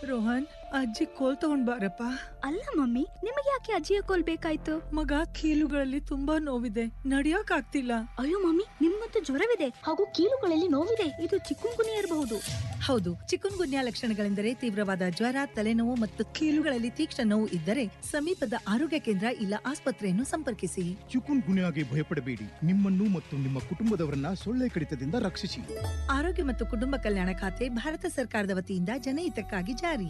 ರೋಹನ್ ಅಜ್ಜಿ ಕೋಲ್ ತಗೊಂಡ್ ಬಾರಪ್ಪ ಅಲ್ಲ ಮಮ್ಮಿ ನಿಮಗೆ ಯಾಕೆ ಅಜ್ಜಿಯ ಕೋಲ್ ಬೇಕಾಯ್ತು ಮಗ ಕೀಲುಗಳಲ್ಲಿ ತುಂಬಾ ನೋವಿದೆ ನಡಿಯಕ್ ಆಗ್ತಿಲ್ಲ ಅಯ್ಯೋ ಮಮ್ಮಿ ನಿಮ್ಗಂತೂ ಜ್ವರವಿದೆ ಹಾಗೂ ಕೀಲುಗಳಲ್ಲಿ ನೋವಿದೆ ಇದು ಚಿಕ್ಕುಂಗುನಿ ಇರಬಹುದು ಹೌದು ಚಿಕನ್ ಗುನ್ಯಾ ಲಕ್ಷಣಗಳೆಂದರೆ ತೀವ್ರವಾದ ಜ್ವರ ತಲೆನೋವು ಮತ್ತು ಕೀಲುಗಳಲ್ಲಿ ತೀಕ್ಷ್ಣ ನೋವು ಇದ್ದರೆ ಸಮೀಪದ ಆರೋಗ್ಯ ಕೇಂದ್ರ ಇಲ್ಲ ಆಸ್ಪತ್ರೆಯನ್ನು ಸಂಪರ್ಕಿಸಿ ಚಿಕುನ್ ಗುನ್ಯಾಗೆ ಭಯಪಡಬೇಡಿ ನಿಮ್ಮನ್ನು ಮತ್ತು ನಿಮ್ಮ ಕುಟುಂಬದವರನ್ನ ಸೊಳ್ಳೆ ಕಡಿತದಿಂದ ರಕ್ಷಿಸಿ ಆರೋಗ್ಯ ಮತ್ತು ಕುಟುಂಬ ಕಲ್ಯಾಣ ಖಾತೆ ಭಾರತ ಸರ್ಕಾರದ ವತಿಯಿಂದ ಜನಹಿತಕ್ಕಾಗಿ ಜಾರಿ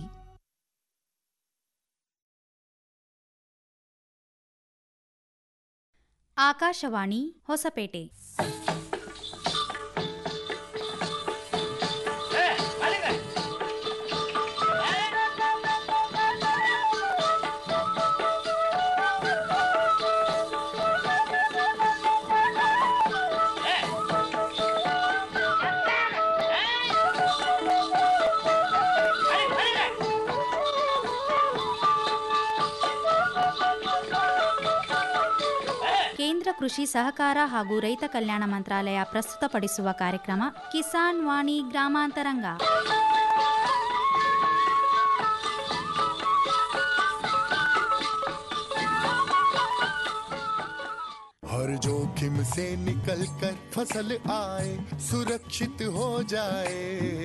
ಆಕಾಶವಾಣಿ ಹೊಸಪೇಟೆ ಕೇಂದ್ರ ಕೃಷಿ ಸಹಕಾರ ಹಾಗೂ ರೈತ ಕಲ್ಯಾಣ ಮಂತ್ರಾಲಯ ಪ್ರಸ್ತುತಪಡಿಸುವ ಕಾರ್ಯಕ್ರಮ ಕಿಸಾನ್ ವಾಣಿ ಗ್ರಾಮಾಂತರಂಗ हर जोखिम से निकल कर फसल आए सुरक्षित हो जाए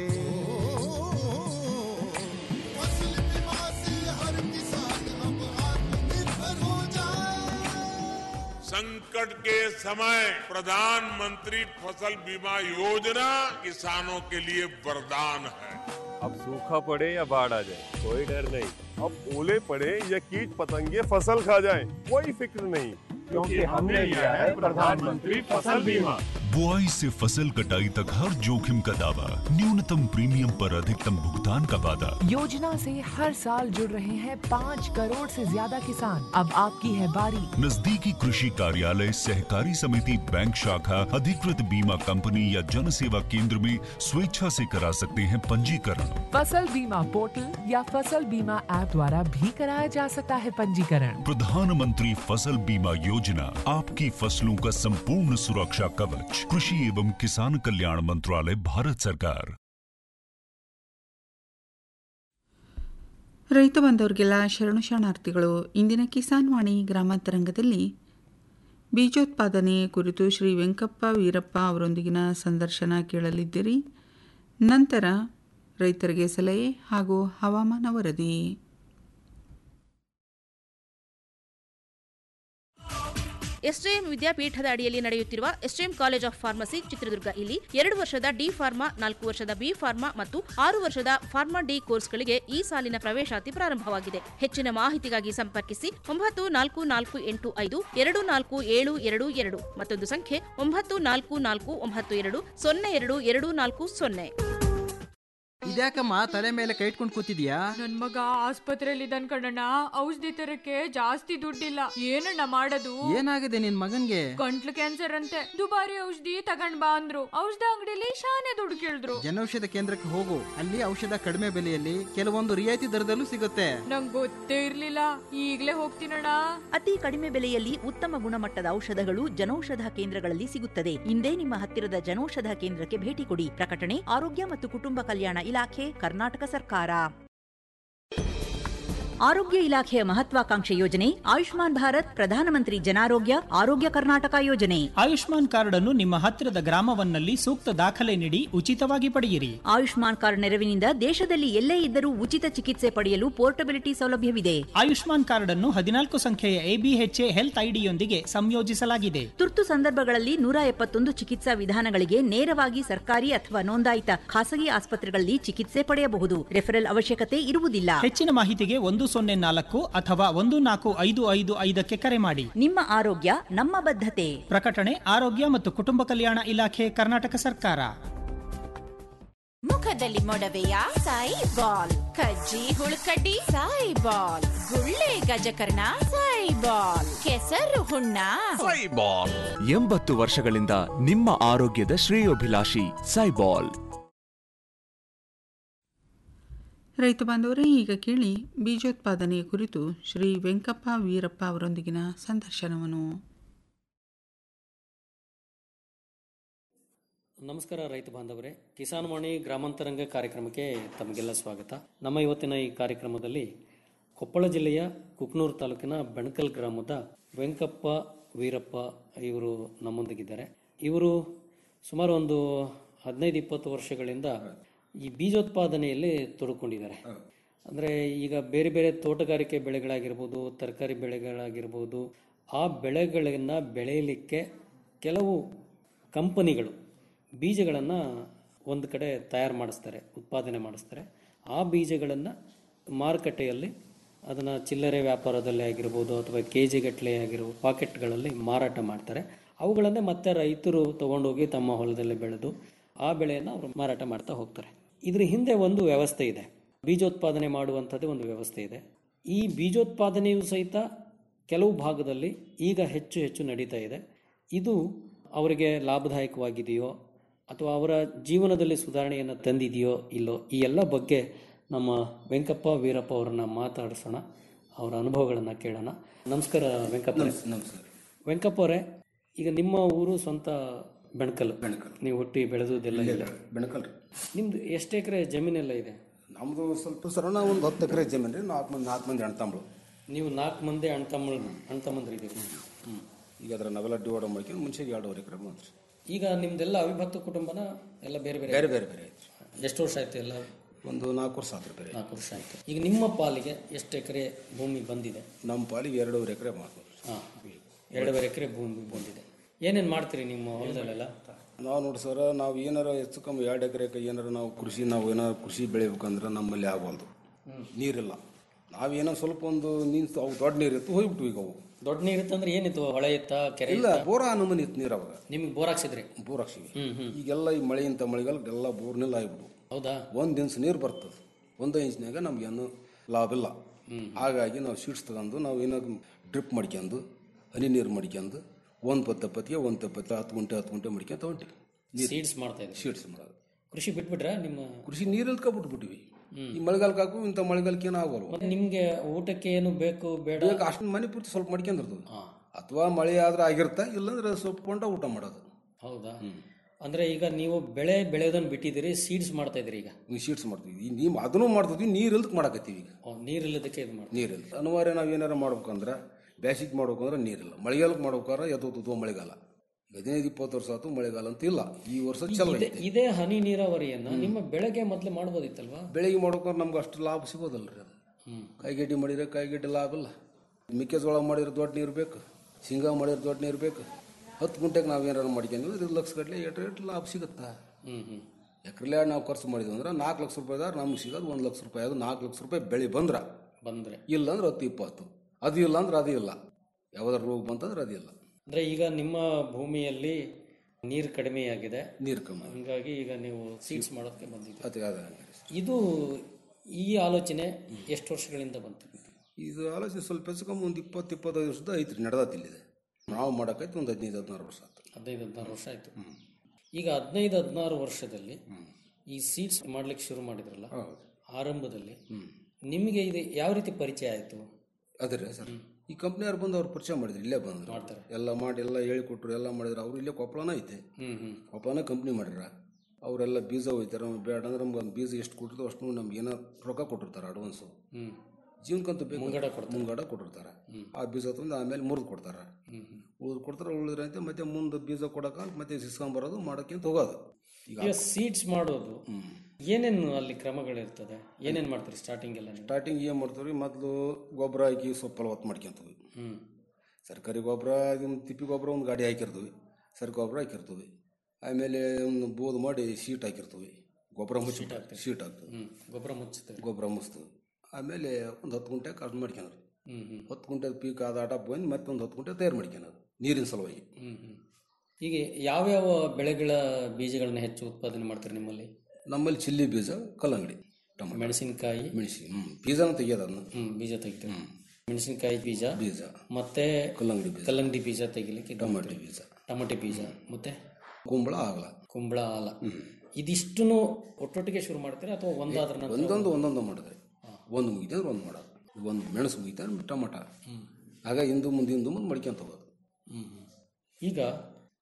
फसल बीमा से हर किसान अब आत्मनिर्भर हो जाए संकट के समय प्रधानमंत्री फसल बीमा योजना किसानों के लिए वरदान है अब सूखा पड़े या बाढ़ आ जाए कोई डर नहीं अब ओले पड़े या कीट पतंगे फसल खा जाए कोई फिक्र नहीं क्योंकि हमने लिया है प्रधानमंत्री फसल बीमा बुआई से फसल कटाई तक हर जोखिम का दावा न्यूनतम प्रीमियम पर अधिकतम भुगतान का वादा योजना से हर साल जुड़ रहे हैं पाँच करोड़ से ज्यादा किसान अब आपकी है बारी नजदीकी कृषि कार्यालय सहकारी समिति बैंक शाखा अधिकृत बीमा कंपनी या जन सेवा केंद्र में स्वेच्छा से करा सकते हैं पंजीकरण फसल बीमा पोर्टल या फसल बीमा ऐप द्वारा भी कराया जा सकता है पंजीकरण प्रधानमंत्री फसल बीमा योजना आपकी फसलों का संपूर्ण सुरक्षा कवच कृषि एवं किसान कल्याण मंत्रालय भारत सरकार ರೈತ ಬಂದವರಿಗೆಲ್ಲ ಶರಣು ಶರಣಾರ್ಥಿಗಳು ಇಂದಿನ ಕಿಸಾನ್ ವಾಣಿ ಗ್ರಾಮಾಂತರಂಗದಲ್ಲಿ ಬೀಜೋತ್ಪಾದನೆ ಕುರಿತು ಶ್ರೀ ವೆಂಕಪ್ಪ ವೀರಪ್ಪ ಅವರೊಂದಿಗಿನ ಸಂದರ್ಶನ ಕೇಳಲಿದ್ದೀರಿ ನಂತರ ರೈತರಿಗೆ ಸಲಹೆ ಹಾಗೂ ಹವಾಮಾನ ವರದಿ ಎಸ್ಜೆಎಂ ವಿದ್ಯಾಪೀಠದ ಅಡಿಯಲ್ಲಿ ನಡೆಯುತ್ತಿರುವ SJM college of pharmacy Chitradurga ಇಲ್ಲಿ ಎರಡು ವರ್ಷದ ಡಿ ಫಾರ್ಮಾ ನಾಲ್ಕು ವರ್ಷದ ಬಿ ಫಾರ್ಮಾ ಮತ್ತು ಆರು ವರ್ಷದ ಫಾರ್ಮಾ ಡಿ ಕೋರ್ಸ್ಗಳಿಗೆ ಈ ಸಾಲಿನ ಪ್ರವೇಶಾತಿ ಪ್ರಾರಂಭವಾಗಿದೆ ಹೆಚ್ಚಿನ ಮಾಹಿತಿಗಾಗಿ ಸಂಪರ್ಕಿಸಿ ಒಂಬತ್ತು ನಾಲ್ಕು ನಾಲ್ಕು ಎಂಟು ಐದು ಎರಡು ನಾಲ್ಕು ಏಳು ಎರಡು ಎರಡು ಮತ್ತೊಂದು ಸಂಖ್ಯೆ ಒಂಬತ್ತು ನಾಲ್ಕು ನಾಲ್ಕು ಒಂಬತ್ತು ಎರಡು ಸೊನ್ನೆ ಎರಡು ಎರಡು ನಾಲ್ಕು ಸೊನ್ನೆ ಇದ್ಯಾಕಮ್ಮ ತಲೆ ಮೇಲೆ ಕೈ ಇಟ್ಕೊಂಡು ಕೂತಿದ್ಯಾ ನನ್ ಮಗ ಆಸ್ಪತ್ರೆಯಲ್ಲಿ ಇದ್ದಾನ್ ಕಣಣ್ಣ ಔಷಧಿ ತರಕ್ಕೆ ಜಾಸ್ತಿ ದುಡ್ಡಿಲ್ಲ ಏನಣ್ಣ ಮಾಡೋದು ಏನಾಗಿದೆ ನಿನ್ ಮಗನ್ಗೆ ಗಂಟ್ಲು ಕ್ಯಾನ್ಸರ್ ಅಂತೆ ದುಬಾರಿ ಔಷಧಿ ತಗೊಂಡ್ ಬಾ ಅಂದ್ರು ಔಷಧ ಅಂಗಡಿಲಿ ಶಾನೆ ದುಡ್ಡು ಕೇಳಿದ್ರು ಜನೌಷಧ ಕೇಂದ್ರಕ್ಕೆ ಹೋಗು ಅಲ್ಲಿ ಔಷಧ ಕಡಿಮೆ ಬೆಲೆಯಲ್ಲಿ ಕೆಲವೊಂದು ರಿಯಾಯಿತಿ ದರದಲ್ಲೂ ಸಿಗುತ್ತೆ ನಂಗ್ ಗೊತ್ತೇ ಇರ್ಲಿಲ್ಲ ಈಗ್ಲೇ ಹೋಗ್ತೀನಣ್ಣ ಅತಿ ಕಡಿಮೆ ಬೆಲೆಯಲ್ಲಿ ಉತ್ತಮ ಗುಣಮಟ್ಟದ ಔಷಧಗಳು ಜನೌಷಧ ಕೇಂದ್ರಗಳಲ್ಲಿ ಸಿಗುತ್ತದೆ ಇಂದೇ ನಿಮ್ಮ ಹತ್ತಿರದ ಜನೌಷಧ ಕೇಂದ್ರಕ್ಕೆ ಭೇಟಿ ಕೊಡಿ ಪ್ರಕಟಣೆ ಆರೋಗ್ಯ ಮತ್ತು ಕುಟುಂಬ ಕಲ್ಯಾಣ ಇಲಾಖೆ ಕರ್ನಾಟಕ ಸರ್ಕಾರ ಆರೋಗ್ಯ ಇಲಾಖೆಯ ಮಹತ್ವಾಕಾಂಕ್ಷೆ ಯೋಜನೆ ಆಯುಷ್ಮಾನ್ ಭಾರತ್ ಪ್ರಧಾನಮಂತ್ರಿ ಜನಾರೋಗ್ಯ ಆರೋಗ್ಯ ಕರ್ನಾಟಕ ಯೋಜನೆ ಆಯುಷ್ಮಾನ್ ಕಾರ್ಡ್ ಅನ್ನು ನಿಮ್ಮ ಹತ್ತಿರದ ಗ್ರಾಮವನ್ನಲ್ಲಿ ಸೂಕ್ತ ದಾಖಲೆ ನೀಡಿ ಉಚಿತವಾಗಿ ಪಡೆಯಿರಿ ಆಯುಷ್ಮಾನ್ ಕಾರ್ಡ್ ನೆರವಿನಿಂದ ದೇಶದಲ್ಲಿ ಎಲ್ಲೇ ಇದ್ದರೂ ಉಚಿತ ಚಿಕಿತ್ಸೆ ಪಡೆಯಲು ಪೋರ್ಟಬಿಲಿಟಿ ಸೌಲಭ್ಯವಿದೆ ಆಯುಷ್ಮಾನ್ ಕಾರ್ಡ್ ಅನ್ನು ಹದಿನಾಲ್ಕು ಸಂಖ್ಯೆಯ ಎಬಿಎಚ್ಎ ಹೆಲ್ತ್ ಐಡಿಯೊಂದಿಗೆ ಸಂಯೋಜಿಸಲಾಗಿದೆ ತುರ್ತು ಸಂದರ್ಭಗಳಲ್ಲಿ ನೂರ ಎಪ್ಪತ್ತೊಂದು ಚಿಕಿತ್ಸಾ ವಿಧಾನಗಳಿಗೆ ನೇರವಾಗಿ ಸರ್ಕಾರಿ ಅಥವಾ ನೋಂದಾಯಿತ ಖಾಸಗಿ ಆಸ್ಪತ್ರೆಗಳಲ್ಲಿ ಚಿಕಿತ್ಸೆ ಪಡೆಯಬಹುದು ರೆಫರಲ್ ಅವಶ್ಯಕತೆ ಇರುವುದಿಲ್ಲ ಹೆಚ್ಚಿನ ಮಾಹಿತಿಗೆ ಒಂದು ಸೊನ್ನೆ ನಾಲ್ಕು ಅಥವಾ ಒಂದು ನಾಲ್ಕು ಐದು ಐದು ಐದಕ್ಕೆ ಕರೆ ಮಾಡಿ ನಿಮ್ಮ ಆರೋಗ್ಯ ನಮ್ಮ ಬದ್ಧತೆ ಪ್ರಕಟಣೆ ಆರೋಗ್ಯ ಮತ್ತು ಕುಟುಂಬ ಕಲ್ಯಾಣ ಇಲಾಖೆ ಕರ್ನಾಟಕ ಸರ್ಕಾರ ಮುಖದಲ್ಲಿ ಮೊಡವೆಯ ಸಾಯಿ ಬಾಲ್ ಕಜ್ಜಿ ಹುಳುಕಡ್ಡಿ ಸಾಯಿ ಬಾಲ್ ಗುಳ್ಳೆ ಗಜಕರ್ಣ ಸಾಯಿ ಬಾಲ್ ಕೆಸರು ಹುಣ್ಣ ಸೈಬಾಲ್ ಎಂಬತ್ತು ವರ್ಷಗಳಿಂದ ನಿಮ್ಮ ಆರೋಗ್ಯದ ಶ್ರೇಯೋಭಿಲಾಷಿ ಸೈಬಾಲ್ ರೈತ ಬಾಂಧವರೇ ಈಗ ಕೇಳಿ ಬೀಜೋತ್ಪಾದನೆಯ ಕುರಿತು ಶ್ರೀ ವೆಂಕಪ್ಪ ವೀರಪ್ಪ ಅವರೊಂದಿಗಿನ ಸಂದರ್ಶನವನ್ನು ನಮಸ್ಕಾರ ರೈತ ಬಾಂಧವರೇ ಕಿಸಾನ್ ವಾಣಿ ಗ್ರಾಮಾಂತರಂಗ ಕಾರ್ಯಕ್ರಮಕ್ಕೆ ತಮಗೆಲ್ಲ ಸ್ವಾಗತ ನಮ್ಮ ಇವತ್ತಿನ ಈ ಕಾರ್ಯಕ್ರಮದಲ್ಲಿ ಕೊಪ್ಪಳ ಜಿಲ್ಲೆಯ ಕುಕ್ನೂರು ತಾಲೂಕಿನ ಬೆಣಕಲ್ ಗ್ರಾಮದ ವೆಂಕಪ್ಪ ವೀರಪ್ಪ ಇವರು ನಮ್ಮೊಂದಿಗಿದ್ದಾರೆ ಇವರು ಸುಮಾರು ಒಂದು ಹದಿನೈದು ಇಪ್ಪತ್ತು ವರ್ಷಗಳಿಂದ ಈ ಬೀಜೋತ್ಪಾದನೆಯಲ್ಲಿ ತೊಡಕೊಂಡಿದ್ದಾರೆ ಅಂದರೆ ಈಗ ಬೇರೆ ಬೇರೆ ತೋಟಗಾರಿಕೆ ಬೆಳೆಗಳಾಗಿರ್ಬೋದು ತರಕಾರಿ ಬೆಳೆಗಳಾಗಿರ್ಬೋದು ಆ ಬೆಳೆಗಳನ್ನು ಬೆಳೆಯಲಿಕ್ಕೆ ಕೆಲವು ಕಂಪನಿಗಳು ಬೀಜಗಳನ್ನು ಒಂದು ಕಡೆ ತಯಾರು ಮಾಡಿಸ್ತಾರೆ ಉತ್ಪಾದನೆ ಮಾಡಿಸ್ತಾರೆ ಆ ಬೀಜಗಳನ್ನು ಮಾರುಕಟ್ಟೆಯಲ್ಲಿ ಅದನ್ನು ಚಿಲ್ಲರೆ ವ್ಯಾಪಾರದಲ್ಲಿ ಆಗಿರ್ಬೋದು ಅಥವಾ ಕೆ ಜಿಗಟ್ಟಲೆ ಆಗಿರೋ ಪಾಕೆಟ್ಗಳಲ್ಲಿ ಮಾರಾಟ ಮಾಡ್ತಾರೆ ಅವುಗಳನ್ನೇ ಮತ್ತೆ ರೈತರು ತಗೊಂಡೋಗಿ ತಮ್ಮ ಹೊಲದಲ್ಲಿ ಬೆಳೆದು ಆ ಬೆಳೆಯನ್ನು ಅವರು ಮಾರಾಟ ಮಾಡ್ತಾ ಹೋಗ್ತಾರೆ ಇದ್ರ ಹಿಂದೆ ಒಂದು ವ್ಯವಸ್ಥೆ ಇದೆ ಬೀಜೋತ್ಪಾದನೆ ಮಾಡುವಂಥದ್ದೇ ಒಂದು ವ್ಯವಸ್ಥೆ ಇದೆ ಈ ಬೀಜೋತ್ಪಾದನೆಯೂ ಸಹಿತ ಕೆಲವು ಭಾಗದಲ್ಲಿ ಈಗ ಹೆಚ್ಚು ಹೆಚ್ಚು ನಡೀತಾ ಇದೆ ಇದು ಅವರಿಗೆ ಲಾಭದಾಯಕವಾಗಿದೆಯೋ ಅಥವಾ ಅವರ ಜೀವನದಲ್ಲಿ ಸುಧಾರಣೆಯನ್ನು ತಂದಿದೆಯೋ ಇಲ್ಲೋ ಈ ಎಲ್ಲ ಬಗ್ಗೆ ನಮ್ಮ ವೆಂಕಪ್ಪ ವೀರಪ್ಪ ಅವರನ್ನ ಮಾತಾಡಿಸೋಣ ಅವರ ಅನುಭವಗಳನ್ನು ಕೇಳೋಣ ನಮಸ್ಕಾರ ವೆಂಕಪ್ಪ ನಮಸ್ಕಾರ ವೆಂಕಪ್ಪ ಅವರೇ ಈಗ ನಿಮ್ಮ ಊರು ಸ್ವಂತ ಬೆಣಕಲ್ ಬೆಣಕಲ್ ನೀವು ಹುಟ್ಟಿ ಬೆಳೆದುದೆಲ್ಲ ಇಲ್ಲ ಬೆಣಕಲ್ ರೀ ನಿಮ್ದು ಎಷ್ಟು ಎಕರೆ ಜಮೀನೆಲ್ಲ ಇದೆ ನಮ್ಮದು ಸ್ವಲ್ಪ ಸರಣ ಒಂದು ಹತ್ತು ಎಕರೆ ಜಮೀನು ರೀ ನಾಲ್ಕು ಮಂದಿ ನಾಲ್ಕು ಮಂದಿ ಅಣ್ತಂಬಳು ನೀವು ನಾಲ್ಕು ಮಂದಿ ಅಣ್ಣ ತಮ್ಮ ಅಣ್ಣ ತಮ್ಮಂದ್ರಿದ್ದೀರಿ ಹ್ಞೂ ಈಗ ಅದ್ರ ನಾವೆಲ್ಲ ಡಿವೈಡ್ ಮಾಡ್ಕೊಂಡು ಮುಂಚೆಗೆ ಎರಡೂವರೆ ಎಕರೆ ಬಂತು ಈಗ ನಿಮ್ದೆಲ್ಲ ಅವಿಭಕ್ತ ಕುಟುಂಬನ ಎಲ್ಲ ಬೇರೆ ಬೇರೆ ಬೇರೆ ಬೇರೆ ಬೇರೆ ಐತೆ ಎಷ್ಟು ವರ್ಷ ಆಯ್ತು ಎಲ್ಲ ಒಂದು ನಾಲ್ಕು ವರ್ಷ ಆತ್ರಿ ಬೇರೆ ನಾಲ್ಕು ವರ್ಷ ಆಯ್ತು ಈಗ ನಿಮ್ಮ ಪಾಲಿಗೆ ಎಷ್ಟು ಎಕರೆ ಭೂಮಿ ಬಂದಿದೆ ನಮ್ಮ ಪಾಲಿಗೆ ಎರಡೂವರೆ ಎಕರೆ ಮಾಡ್ಬೋದು ಹಾಂ ಎರಡೂವರೆ ಎಕರೆ ಭೂಮಿ ಬಂದಿದೆ ಏನೇನು ಮಾಡ್ತೀರಿ ನಿಮ್ಮ ಹೊಲದಲ್ಲೆಲ್ಲ ನಾವು ನೋಡಿ ಸರ್ ನಾವು ಏನಾರ ಹೆಚ್ಚು ಕಮ್ಮಿ ಎರಡು ಎಕರೆಗೆ ಏನಾರ ನಾವು ಕೃಷಿ ನಾವು ಏನಾರ ಕೃಷಿ ಬೆಳಿಬೇಕಂದ್ರೆ ನಮ್ಮಲ್ಲಿ ಆಗವಲ್ದು ನೀರಿಲ್ಲ ನಾವೇನೋ ಸ್ವಲ್ಪ ಒಂದು ನೀರು ಅವು ದೊಡ್ಡ ನೀರು ಇತ್ತು ಹೋಗ್ಬಿಟ್ಟು ಈಗ ಅವು ದೊಡ್ಡ ನೀರು ಇತ್ತಂದ್ರೆ ಏನಿತ್ತು ಹೊಳೆ ಇತ್ತ ಕೆರೆ ಇಲ್ಲ ಬೋರ ನಮ್ಮನೆ ಇತ್ತು ನೀರು ಅವಾಗ ನಿಮಗೆ ಬೋರ್ ಹಾಕ್ಸಿದ್ರಿ ಬೋರ್ ಹಾಕ್ಸಿವಿ ಹ್ಮ್ ಹ್ಮ್ ಈಗೆಲ್ಲ ಈ ಮಳೆ ಇಂಥ ಮಳೆಗಾಲ ಎಲ್ಲ ಬೋರ್ನೆಲ್ಲ ಆಗ್ಬಿಡು ಹೌದಾ ಒಂದು ಇಂಚ್ ನೀರು ಬರ್ತದೆ ಒಂದು ಇಂಚ್ನಾಗ ನಮಗೇನು ಲಾಭ ಇಲ್ಲ ಹಾಗಾಗಿ ನಾವು ಶೀಟ್ಸ್ ತಗೊಂಡು ನಾವು ಏನೋ ಡ್ರಿಪ್ ಮಾಡ್ಕೊಂಡು ಹನಿ ನೀರು ಮಾಡ್ಕೊಂಡು ಒಂದು ಪತ್ತ ಪತ್ತಿಗೆ ಒಂದು ತಪ್ಪತ್ತೆ ಹತ್ತು ಗುಂಟೆ ಹತ್ತು ಗುಂಟೆ ಮಾಡ್ಕೊಂತ ಹೊಂಟಿವಿ ಸೀಡ್ಸ್ ಮಾಡ್ತಾ ಇದ್ರಿ ಶೀಟ್ಸ್ ಮಾಡೋದು ಕೃಷಿ ಬಿಟ್ಬಿಟ್ರ ನಿಮ್ಮ ಕೃಷಿ ನೀರು ಇಲ್ತ್ಕೊಬಿಟ್ಬಿಟ್ಟಿವಿ ಈ ಮಳೆಗಾಲಕ್ಕೆ ಹಾಕು ಇಂಥ ಮಳೆಗಾಲಕ್ಕೆ ಏನೂ ಆಗೋಲ್ವ ಮತ್ತೆ ನಿಮ್ಗೆ ಊಟಕ್ಕೆ ಏನು ಬೇಕು ಬೇಡ ಬೇಕು ಅಷ್ಟು ಮನೆ ಪೂರ್ತಿ ಸ್ವಲ್ಪ ಮಾಡ್ಕೊಂಡಿರ್ತದೆ ಅಥವಾ ಮಳೆ ಆದ್ರೆ ಆಗಿರುತ್ತೆ ಇಲ್ಲಾಂದ್ರೆ ಸ್ವಲ್ಪ ಕೊಂಡ ಊಟ ಮಾಡೋದು ಹೌದಾ ಅಂದ್ರೆ ಈಗ ನೀವು ಬೆಳೆ ಬೆಳೆಯೋದನ್ನ ಬಿಟ್ಟಿದ್ದೀರಿ ಸೀಡ್ಸ್ ಮಾಡ್ತಾ ಇದ್ರಿ ಈಗ ಈ ಶೀಟ್ಸ್ ಮಾಡ್ತೀವಿ ಈ ನೀವು ಅದನ್ನು ಮಾಡ್ತಿದ್ವಿ ನೀರು ಇಲ್ದಕ್ಕೆ ಮಾಡಕತ್ತೀವಿ ಈಗ ಓ, ನೀರಿಲ್ಲದಕ್ಕೆ ಇದು ಮಾಡಿ ನೀರಿಲ್ಲ ಅನಿವಾರ್ಯ ನಾವು ಏನಾರ ಮಾಡ್ಬೇಕಂದ್ರೆ ಬೇಸಿಗೆ ಮಾಡ್ಬೇಕಂದ್ರೆ ನೀರಿಲ್ಲ ಮಳೆಗಾಲಕ್ಕೆ ಮಾಡ್ಬೇಕಾದ್ರೆ ಎದ್ದು ಮಳೆಗಾಲ ಹದಿನೈದು ಇಪ್ಪತ್ತು ವರ್ಷ ಆಯ್ತು ಮಳೆಗಾಲ ಅಂತ ಇಲ್ಲ ಈ ವರ್ಷ ಚಲೋ ಇದೇ- ಐತೆ ಇದೇ ಹನಿ ನೀರಾವರಿಯನ್ನ ನಿಮ್ಮ ಬೆಳೆಗೆ ಮೊದಲು ಮಾಡ್ಬೋದಿತ್ತಲ್ವಾ ಬೆಳಿಗ್ಗೆ ಮಾಡ್ಬೇಕಾದ್ರೆ ನಮ್ಗೆ ಅಷ್ಟು ಲಾಭ ಸಿಗೋದಲ್ಲ ರೀ ಅದು ಕಾಯಿಗೆಡ್ಡೆ ಮಾಡಿದ್ರೆ ಕಾಯಿಗೆಡ್ಡೆ ಲಾಭ ಇಲ್ಲ ಮೆಕ್ಕೆಜೋಳ ಮಾಡಿದ್ರೆ ದೊಡ್ಡ ನೀರು ಬೇಕು ಶೇಂಗಾ ಮಾಡಿದ್ರೆ ದೊಡ್ಡ ನೀರು ಬೇಕು ಹತ್ತು ಗುಂಟೆಗೆ ನಾವು ಏನಾರು ಮಾಡ್ಕೊಂಡ್ವಿ ಇದು ಲಕ್ಷ ಗಟ್ಟಲೆ ಎಷ್ಟು ರೇಟ್ ಲಾಭ ಸಿಗುತ್ತಾ ಹ್ಮ್ ಹ್ಮ್ ಎಕರೆಲೆ ನಾವು ಖರ್ಚು ಮಾಡಿದ್ವಿ ಅಂದ್ರೆ ನಾಲ್ಕು ಲಕ್ಷ ರೂಪಾಯಿದಾರ ನಮ್ಗೆ ಸಿಗೋದು ಒಂದು ಲಕ್ಷ ರೂಪಾಯಿ ಅದು ನಾಲ್ಕು ಲಕ್ಷ ರೂಪಾಯಿ ಬೆಳೆ ಬಂದ್ರೆ ಬಂದ್ರೆ ಇಲ್ಲ ಅಂದ್ರೆ ಹತ್ತು ಇಪ್ಪತ್ತು ಅದು ಇಲ್ಲ ಅಂದ್ರೆ ಅದು ಇಲ್ಲ ಯಾವ್ದಾರು ರೋಗ ಬಂತಂದ್ರೆ ಅದು ಇಲ್ಲ ಅಂದ್ರೆ ಈಗ ನಿಮ್ಮ ಭೂಮಿಯಲ್ಲಿ ನೀರು ಕಡಿಮೆಯಾಗಿದೆ ನೀರು ಕಮ್ಮಿ ಹಂಗಾಗಿ ಈಗ ನೀವು ಸೀಡ್ಸ್ ಮಾಡೋದಕ್ಕೆ ಬಂದಿದ್ದೀರಿ ಅದು ಅದು ಇದು ಈ ಆಲೋಚನೆ ಎಷ್ಟು ವರ್ಷಗಳಿಂದ ಬಂತು ಇದು ಆಲೋಚನೆ ಸ್ವಲ್ಪ ಹೆಚ್ಚು ಕಮ್ಮಿ ಒಂದು ಇಪ್ಪತ್ತು ಇಪ್ಪತ್ತೈದು ವರ್ಷದ ಐತ್ರಿ ನಡೆದತ್ತು ಇಲ್ಲಿದೆ ನಾವು ಮಾಡೋಕೈತೆ ಒಂದು ಹದಿನೈದು ಹದಿನಾರು ವರ್ಷ ಆಯ್ತು ಹದಿನೈದು ಹದಿನಾರು ವರ್ಷ ಆಯ್ತು ಈಗ ಹದಿನೈದು ಹದಿನಾರು ವರ್ಷದಲ್ಲಿ ಈ ಸೀಡ್ಸ್ ಮಾಡ್ಲಿಕ್ಕೆ ಶುರು ಮಾಡಿದ್ರಲ್ಲ ಆರಂಭದಲ್ಲಿ ನಿಮಗೆ ಇದು ಯಾವ ರೀತಿ ಪರಿಚಯ ಆಯಿತು ಅದೇ ಸರ್ ಈ ಕಂಪ್ನಿಯವ್ರು ಬಂದು ಅವ್ರು ಪರಿಚಯ ಮಾಡಿದ್ರು ಇಲ್ಲೇ ಬಂದ್ರು ಮಾಡ್ತಾರೆ. ಎಲ್ಲ ಮಾಡಿ ಎಲ್ಲ ಹೇಳಿಕೊಟ್ರು ಎಲ್ಲ ಮಾಡಿದ್ರು ಅವ್ರು ಇಲ್ಲೇ ಕೊಪ್ಪಳನ ಐತೆ ಹ್ಮ್ ಹ್ಮ್ ಕೊಪ್ಪಳನ ಕಂಪ್ನಿ ಮಾಡ್ಯಾರ ಅವರೆಲ್ಲ ಬೀಜ ಹೋಯ್ತಾರೆ ನಮ್ಗೆ ಬೇಡ ಅಂದ್ರೆ ನಮ್ಗೆ ಒಂದು ಬೀಜ ಎಷ್ಟು ಕೊಟ್ಟಿರ್ತೋ ಅಷ್ಟು ನಮ್ಗೆ ಏನೋ ರೊಕ್ಕ ಕೊಟ್ಟಿರ್ತಾರೆ ಅಡ್ವಾನ್ಸು ಹ್ಮ್ ಜೀವನಕ್ಕಂತೂ ಬೇಕು ಮುಂಗಡ ಕೊಡ್ತಾರೆ. ಮುಂಗಡ ಕೊಟ್ಟಿರ್ತಾರೆ ಆ ಬೀಜ ತಂದು ಆಮೇಲೆ ಮುರಿದು ಕೊಡ್ತಾರೆ ಹ್ಮ್ ಹ್ಮ್ ಉಳಿದು ಕೊಡ್ತಾರೆ ಉಳಿದ್ರಂತೆ ಮತ್ತೆ ಮುಂದೆ ಬೀಜ ಕೊಡಕ ಮತ್ತೆ ಸಿಸ್ಕೊಂಬರೋದು ಮಾಡೋಕ್ಕಿಂತ ಹೋಗೋದು ಈಗ ಸೀಡ್ಸ್ ಮಾಡೋದು ಏನೇನು ಅಲ್ಲಿ ಕ್ರಮಗಳಿರ್ತದೆ ಏನೇನು ಮಾಡ್ತೀರಿ ಸ್ಟಾರ್ಟಿಂಗ್ ಎಲ್ಲ ನೀವು ಸ್ಟಾರ್ಟಿಂಗ್ ಏನು ಮಾಡ್ತೀವಿ ಮೊದಲು ಗೊಬ್ಬರ ಹಾಕಿ ಸ್ವಲ್ಪ ಫಲವತ್ತು ಮಾಡ್ಕೊಂತೀವಿ ಹ್ಮ್ ಸರ್ಕಾರಿ ಗೊಬ್ಬರ ಇದನ್ನ ತಿಪ್ಪಿ ಗೊಬ್ಬರ ಒಂದು ಗಾಡಿ ಹಾಕಿರ್ತೀವಿ ಸರ್ಕಾರಿ ಗೊಬ್ಬರ ಹಾಕಿರ್ತೀವಿ ಆಮೇಲೆ ಒಂದು ಬೋದು ಮಾಡಿ ಶೀಟ್ ಹಾಕಿರ್ತೀವಿ ಗೊಬ್ಬರ ಮುಚ್ಚಿ ಶೀಟ್ ಹಾಕ್ತೀವಿ ಹ್ಮ್ ಗೊಬ್ಬರ ಮುಚ್ಚುತ್ತೆ ಗೊಬ್ಬರ ಮುಚ್ತೀವಿ ಆಮೇಲೆ ಒಂದು ಹತ್ತು ಗುಂಟೆ ಕಟ್ ಮಾಡ್ಕೊಳೋದು ಹ್ಮ್ ಹ್ಮ್ ಹತ್ತು ಗುಂಟೆ ಪೀಕ್ ಆದ ಆಟ ಬಂದು ಮತ್ತೆ ಒಂದು ಹತ್ತು ಗುಂಟೆ ತಯಾರು ಮಾಡ್ಕೊಳೋದು ನೀರಿನ ಸಲುವಾಗಿ ಹ್ಮ್ ಹ್ಮ್ ಹೀಗೆ ಯಾವ್ಯಾವ ಬೆಳೆಗಳ ಬೀಜಗಳನ್ನ ಹೆಚ್ಚು ಉತ್ಪಾದನೆ ಮಾಡ್ತಾರೆ ನಿಮ್ಮಲ್ಲಿ ನಮ್ಮಲ್ಲಿ ಚಿಲ್ಲಿ ಬೀಜ ಕಲ್ಲಂಗಡಿ ಟೊಮೆಟೊ ಮೆಣಸಿನಕಾಯಿ ಮೆಣಸಿ ಹ್ಞೂ ಬೀಜನ ತೆಗಿಯೋದು ಅದನ್ನ ಹ್ಮ್ ಬೀಜ ತೆಗಿತೀವಿ ಮೆಣಸಿನಕಾಯಿ ಬೀಜ ಬೀಜ ಮತ್ತೆ ಕಲ್ಲಂಗಡಿ ಬೀಜ ಕಲ್ಲಂಗಡಿ ಬೀಜ ತೆಗಿಲಿಕ್ಕೆ ಇದು ಟೊಮೆಟೊ ಮಾಡ್ತೀವಿ. ಬೀಜ ಟೊಮೆಟೊ ಬೀಜ ಮತ್ತೆ ಕುಂಬಳ ಆಗಲ ಕುಂಬಳ ಆಲ ಇದಿಷ್ಟು ಒಟ್ಟೊಟ್ಟಿಗೆ ಶುರು ಮಾಡ್ತೀರಾ ಅಥವಾ ಒಂದಾದ್ರ ನಂತರ ಒಂದೊಂದು ಒಂದೊಂದು ಮಾಡಿದ್ರೆ ಒಂದು ಮುಗಿತೆ ಅಂದ್ರೆ ಒಂದು ಮಾಡೋದು ಒಂದು ಮೆಣಸು ಮುಗಿತೆ ಅಂದ್ರೆ ಟೊಮಟ ಆಗ ಹಿಂದು ಮುಂದೆ ಹಿಂದು ಮುಂದೆ ಮಡ್ಕೊಂತ ಹೋಗೋದು ಹ್ಮ್ ಹ್ಮ್. ಈಗ